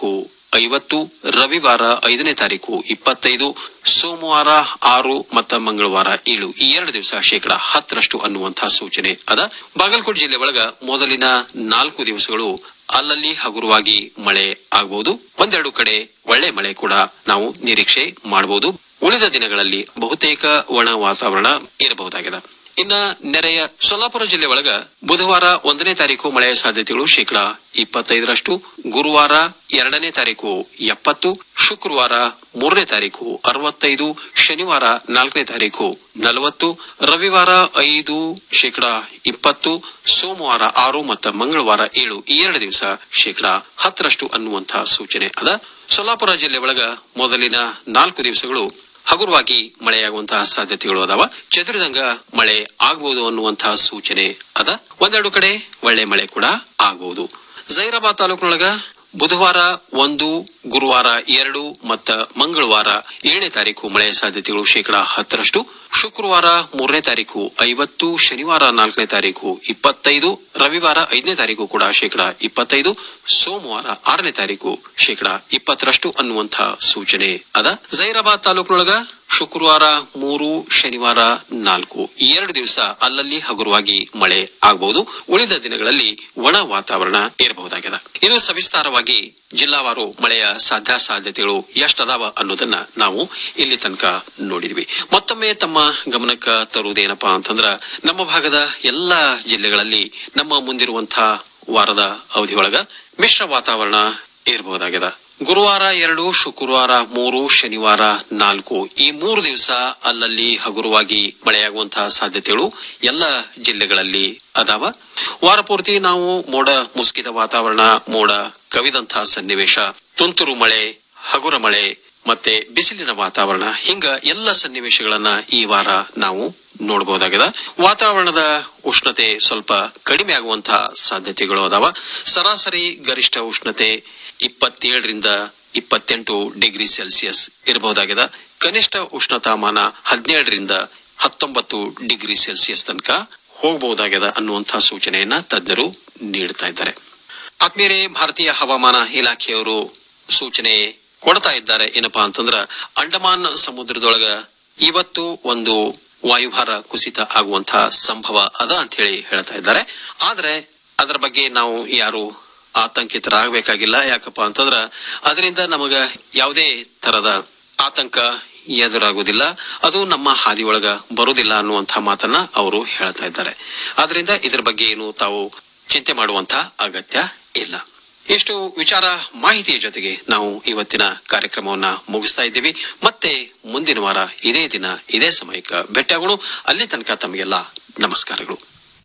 ಐವತ್ತು ರವಿವಾರ ಐದನೇ ತಾರೀಕು ಇಪ್ಪತ್ತೈದು ಸೋಮವಾರ ಆರು ಮತ್ತು ಮಂಗಳವಾರ ಏಳು ಈ ಎರಡು ದಿವಸ ಶೇಕಡ ಹತ್ತರಷ್ಟು ಅನ್ನುವಂತಹ ಸೂಚನೆ ಅದ ಬಾಗಲಕೋಟೆ ಜಿಲ್ಲೆ ಒಳಗ ಮೊದಲಿನ ನಾಲ್ಕು ದಿವಸಗಳು ಅಲ್ಲಲ್ಲಿ ಹಗುರವಾಗಿ ಮಳೆ ಆಗಬಹುದು ಒಂದೆರಡು ಕಡೆ ಒಳ್ಳೆ ಮಳೆ ಕೂಡ ನಾವು ನಿರೀಕ್ಷೆ ಮಾಡಬಹುದು ಉಳಿದ ದಿನಗಳಲ್ಲಿ ಬಹುತೇಕ ಒಣ ವಾತಾವರಣ ಇರಬಹುದಾಗಿದೆ ಇನ್ನ ನೆರೆಯ ಸೊಲ್ಲಾಪುರ ಜಿಲ್ಲೆ ಒಳಗ ಬುಧವಾರ ಒಂದನೇ ತಾರೀಕು ಮಳೆಯ ಸಾಧ್ಯತೆಗಳು ಶೇಕಡಾ ಇಪ್ಪತ್ತೈದರಷ್ಟು ಗುರುವಾರ ಎರಡನೇ ತಾರೀಕು ಎಪ್ಪತ್ತು ಶುಕ್ರವಾರ ಮೂರನೇ ತಾರೀಕು ಅರವತ್ತೈದು ಶನಿವಾರ ನಾಲ್ಕನೇ ತಾರೀಕು ನಲವತ್ತು ರವಿವಾರ ಐದು ಶೇಕಡಾ ಇಪ್ಪತ್ತು ಸೋಮವಾರ ಆರು ಮತ್ತು ಮಂಗಳವಾರ ಏಳು ಈ ಎರಡು ದಿವಸ ಶೇಕಡಾ ಹತ್ತರಷ್ಟು ಅನ್ನುವಂತಹ ಸೂಚನೆ ಅದ ಸೊಲ್ಲಾಪುರ ಜಿಲ್ಲೆ ಒಳಗ ಮೊದಲಿನ ನಾಲ್ಕು ದಿವಸಗಳು ಹಗುರವಾಗಿ ಮಳೆಯಾಗುವಂತಹ ಸಾಧ್ಯತೆಗಳು ಅದಾವ ಚದುರಿದಂಗ ಮಳೆ ಆಗಬಹುದು ಅನ್ನುವಂತಹ ಸೂಚನೆ ಅದ ಒಂದೆರಡು ಕಡೆ ಒಳ್ಳೆ ಮಳೆ ಕೂಡ ಆಗಬಹುದು ಜೈರಾಬಾದ್ ತಾಲೂಕಿನೊಳಗ ಬುಧವಾರ ಒಂದು ಗುರುವಾರ ಎರಡು ಮತ್ತ ಮಂಗಳವಾರ ಏಳನೇ ತಾರೀಕು ಮಳೆಯ ಸಾಧ್ಯತೆಗಳು ಶೇಕಡಾ ಹತ್ತರಷ್ಟು ಶುಕ್ರವಾರ ಮೂರನೇ ತಾರೀಕು ಐವತ್ತು ಶನಿವಾರ ನಾಲ್ಕನೇ ತಾರೀಕು ಇಪ್ಪತ್ತೈದು ರವಿವಾರ ಐದನೇ ತಾರೀಕು ಕೂಡ ಶೇಕಡಾ ಇಪ್ಪತ್ತೈದು ಸೋಮವಾರ ಆರನೇ ತಾರೀಕು ಶೇಕಡಾ ಇಪ್ಪತ್ತರಷ್ಟು ಅನ್ನುವಂತಹ ಸೂಚನೆ ಅದ ಜೈರಾಬಾದ್ ತಾಲೂಕಿನೊಳಗ ಶುಕ್ರವಾರ ಮೂರು ಶನಿವಾರ ನಾಲ್ಕು ಈ ಎರಡು ದಿವಸ ಅಲ್ಲಲ್ಲಿ ಹಗುರವಾಗಿ ಮಳೆ ಆಗಬಹುದು ಉಳಿದ ದಿನಗಳಲ್ಲಿ ಒಣ ವಾತಾವರಣ ಇರಬಹುದಾಗಿದೆ ಇದು ಸವಿಸ್ತಾರವಾಗಿ ಜಿಲ್ಲಾವಾರು ಮಳೆಯ ಸಾಧ್ಯ ಸಾಧ್ಯತೆಗಳು ಎಷ್ಟದಾವ ಅನ್ನೋದನ್ನ ನಾವು ಇಲ್ಲಿ ತನಕ ನೋಡಿದ್ವಿ ಮತ್ತೊಮ್ಮೆ ತಮ್ಮ ಗಮನಕ್ಕ ತರುವುದೇನಪ್ಪಾ ಅಂತಂದ್ರ ನಮ್ಮ ಭಾಗದ ಎಲ್ಲಾ ಜಿಲ್ಲೆಗಳಲ್ಲಿ ನಮ್ಮ ಮುಂದಿರುವಂತಹ ವಾರದ ಅವಧಿಯೊಳಗ ಮಿಶ್ರ ವಾತಾವರಣ ಇರಬಹುದಾಗಿದೆ ಗುರುವಾರ ಎರಡು ಶುಕ್ರವಾರ ಮೂರು ಶನಿವಾರ ನಾಲ್ಕು ಈ ಮೂರು ದಿವಸ ಅಲ್ಲಲ್ಲಿ ಹಗುರವಾಗಿ ಮಳೆಯಾಗುವಂತಹ ಸಾಧ್ಯತೆಗಳು ಎಲ್ಲ ಜಿಲ್ಲೆಗಳಲ್ಲಿ ಅದಾವ ವಾರ ಪೂರ್ತಿ ನಾವು ಮೋಡ ಮುಸುಕಿದ ವಾತಾವರಣ ಮೋಡ ಕವಿದಂತಹ ಸನ್ನಿವೇಶ ತುಂತುರು ಮಳೆ ಹಗುರ ಮಳೆ ಮತ್ತೆ ಬಿಸಿಲಿನ ವಾತಾವರಣ ಹಿಂಗ ಎಲ್ಲ ಸನ್ನಿವೇಶಗಳನ್ನ ಈ ವಾರ ನಾವು ನೋಡಬಹುದಾಗಿದೆ ವಾತಾವರಣದ ಉಷ್ಣತೆ ಸ್ವಲ್ಪ ಕಡಿಮೆ ಆಗುವಂತಹ ಸಾಧ್ಯತೆಗಳು ಅದಾವ ಸರಾಸರಿ ಗರಿಷ್ಠ ಉಷ್ಣತೆ ಇಪ್ಪತ್ತೇಳರಿಂದ ಇಪ್ಪತ್ತೆಂಟು ಡಿಗ್ರಿ ಸೆಲ್ಸಿಯಸ್ ಇರಬಹುದಾಗಿದೆ ಕನಿಷ್ಠ ಉಷ್ಣತಾಮಾನ ಹದಿನೇಳರಿಂದ ಹತ್ತೊಂಬತ್ತು ಡಿಗ್ರಿ ಸೆಲ್ಸಿಯಸ್ ತನಕ ಹೋಗಬಹುದಾಗಿದೆ ಅನ್ನುವಂತಹ ಸೂಚನೆಯನ್ನ ತಜ್ಞರು ನೀಡ್ತಾ ಇದ್ದಾರೆ ಆತ್ಮೀಯರೇ ಭಾರತೀಯ ಹವಾಮಾನ ಇಲಾಖೆಯವರು ಸೂಚನೆ ಕೊಡ್ತಾ ಇದ್ದಾರೆ ಏನಪ್ಪಾ ಅಂತಂದ್ರ ಅಂಡಮಾನ್ ಸಮುದ್ರದೊಳಗ ಇವತ್ತು ಒಂದು ವಾಯುಭಾರ ಕುಸಿತ ಆಗುವಂತಹ ಸಂಭವ ಅದ ಅಂತ ಹೇಳಿ ಹೇಳ್ತಾ ಇದ್ದಾರೆ ಆದ್ರೆ ಅದರ ಬಗ್ಗೆ ನಾವು ಯಾರು ಆತಂಕಿತರಾಗಬೇಕಾಗಿಲ್ಲ ಯಾಕಪ್ಪ ಅಂತಂದ್ರ ಅದರಿಂದ ನಮಗ ಯಾವುದೇ ತರದ ಆತಂಕ ಎದುರಾಗುವುದಿಲ್ಲ ಅದು ನಮ್ಮ ಹಾದಿಯೊಳಗ ಬರುವುದಿಲ್ಲ ಅನ್ನುವಂತಹ ಮಾತನ್ನ ಅವರು ಹೇಳ್ತಾ ಇದ್ದಾರೆ ಆದ್ರಿಂದ ಇದರ ಬಗ್ಗೆ ಏನು ತಾವು ಚಿಂತೆ ಮಾಡುವಂತಹ ಅಗತ್ಯ ಇಲ್ಲ ಇಷ್ಟು ವಿಚಾರ ಮಾಹಿತಿಯ ಜೊತೆಗೆ ನಾವು ಇವತ್ತಿನ ಕಾರ್ಯಕ್ರಮವನ್ನ ಮುಗಿಸ್ತಾ ಇದ್ದೀವಿ ಮತ್ತೆ ಮುಂದಿನ ವಾರ ಇದೇ ದಿನ ಇದೇ ಸಮಯಕ್ಕೆ ಭೇಟಿಯಾಗೋಣ ಅಲ್ಲಿ ತನಕ ತಮಗೆಲ್ಲ ನಮಸ್ಕಾರಗಳು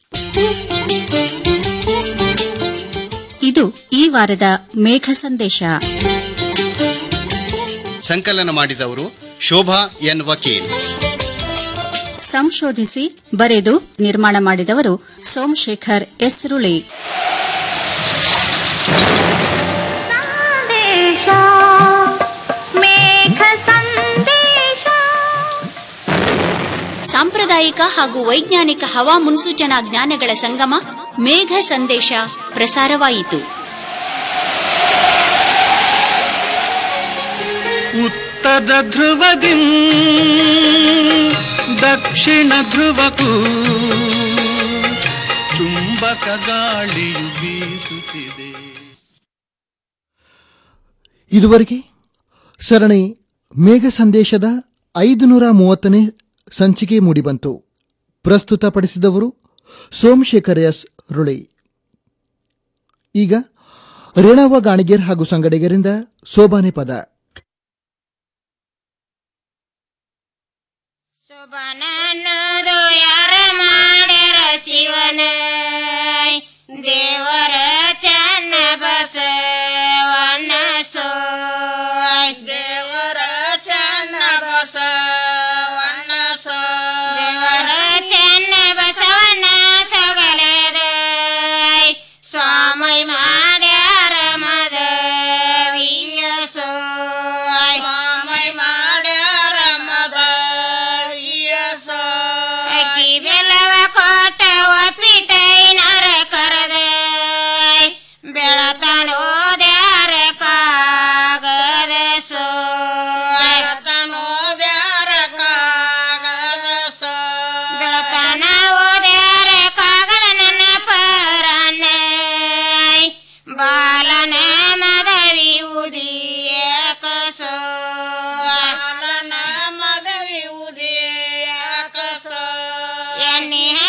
ಇದು ಈ ವಾರದ ಮೇಘ ಸಂದೇಶ ಸಂಕಲನ ಮಾಡಿದವರು ಶೋಭಾ ಎನ್ ವಕೀಲ್ ಸಂಶೋಧಿಸಿ ಬರೆದು ನಿರ್ಮಾಣ ಮಾಡಿದವರು ಸೋಮಶೇಖರ್ ಎಸ್ರುಳಿ ಸಾಂಪ್ರದಾಯಿಕ ಹಾಗೂ ವೈಜ್ಞಾನಿಕ ಹವಾ ಮುನ್ಸೂಚನಾ ಜ್ಞಾನಗಳ ಸಂಗಮ ಮೇಘ ಸಂದೇಶ ಪ್ರಸಾರವಾಯಿತು ಉತ್ತರ ಧ್ರುವದಿ ದಕ್ಷಿಣ ಧ್ರುವಕ್ಕೂ ಚುಂಬಕ ಗಾಳಿಯು ಬೀಸುತ್ತಿದೆ ಇದುವರೆಗೆ ಸರಣಿ ಮೇಘ ಸಂದೇಶದ ಐದುನೂರ ಮೂವತ್ತನೇ ಸಂಚಿಕೆ ಮೂಡಿಬಂತು ಪ್ರಸ್ತುತಪಡಿಸಿದವರು ಸೋಮಶೇಖರ್ ಎಸ್ ರುಳಿ ಈಗ ರೇಣಾವ ಗಾಣಿಗೇರ್ ಹಾಗೂ ಸಂಗಡಿಗರಿಂದ ಸೋಬಾನೆ ಪದ ಅನ್ನೋದು ಯಾರ ಮಾಡ್ಯಾರ ಶಿವನ ದೇವರ ಚನ್ನ ಬಸವಣ್ಣ ಸೋಯ್ ದೇವರ ಚನ್ನ ಬಸವಣ್ಣ ಸೋ ದೇವರ ಚನ್ನ ಬಸವಣ್ಣ ಸೊಗಲದ ಸ್ವಾಮಿ ಮಾಡ್ಯಾರ ಮದವಿಯ ಸೋಯ್ ಸ್ವಾಮಿ ಮಾಡ್ಯಾರ ಮದವಿಯ ಸೋ ಬನ್ನಿ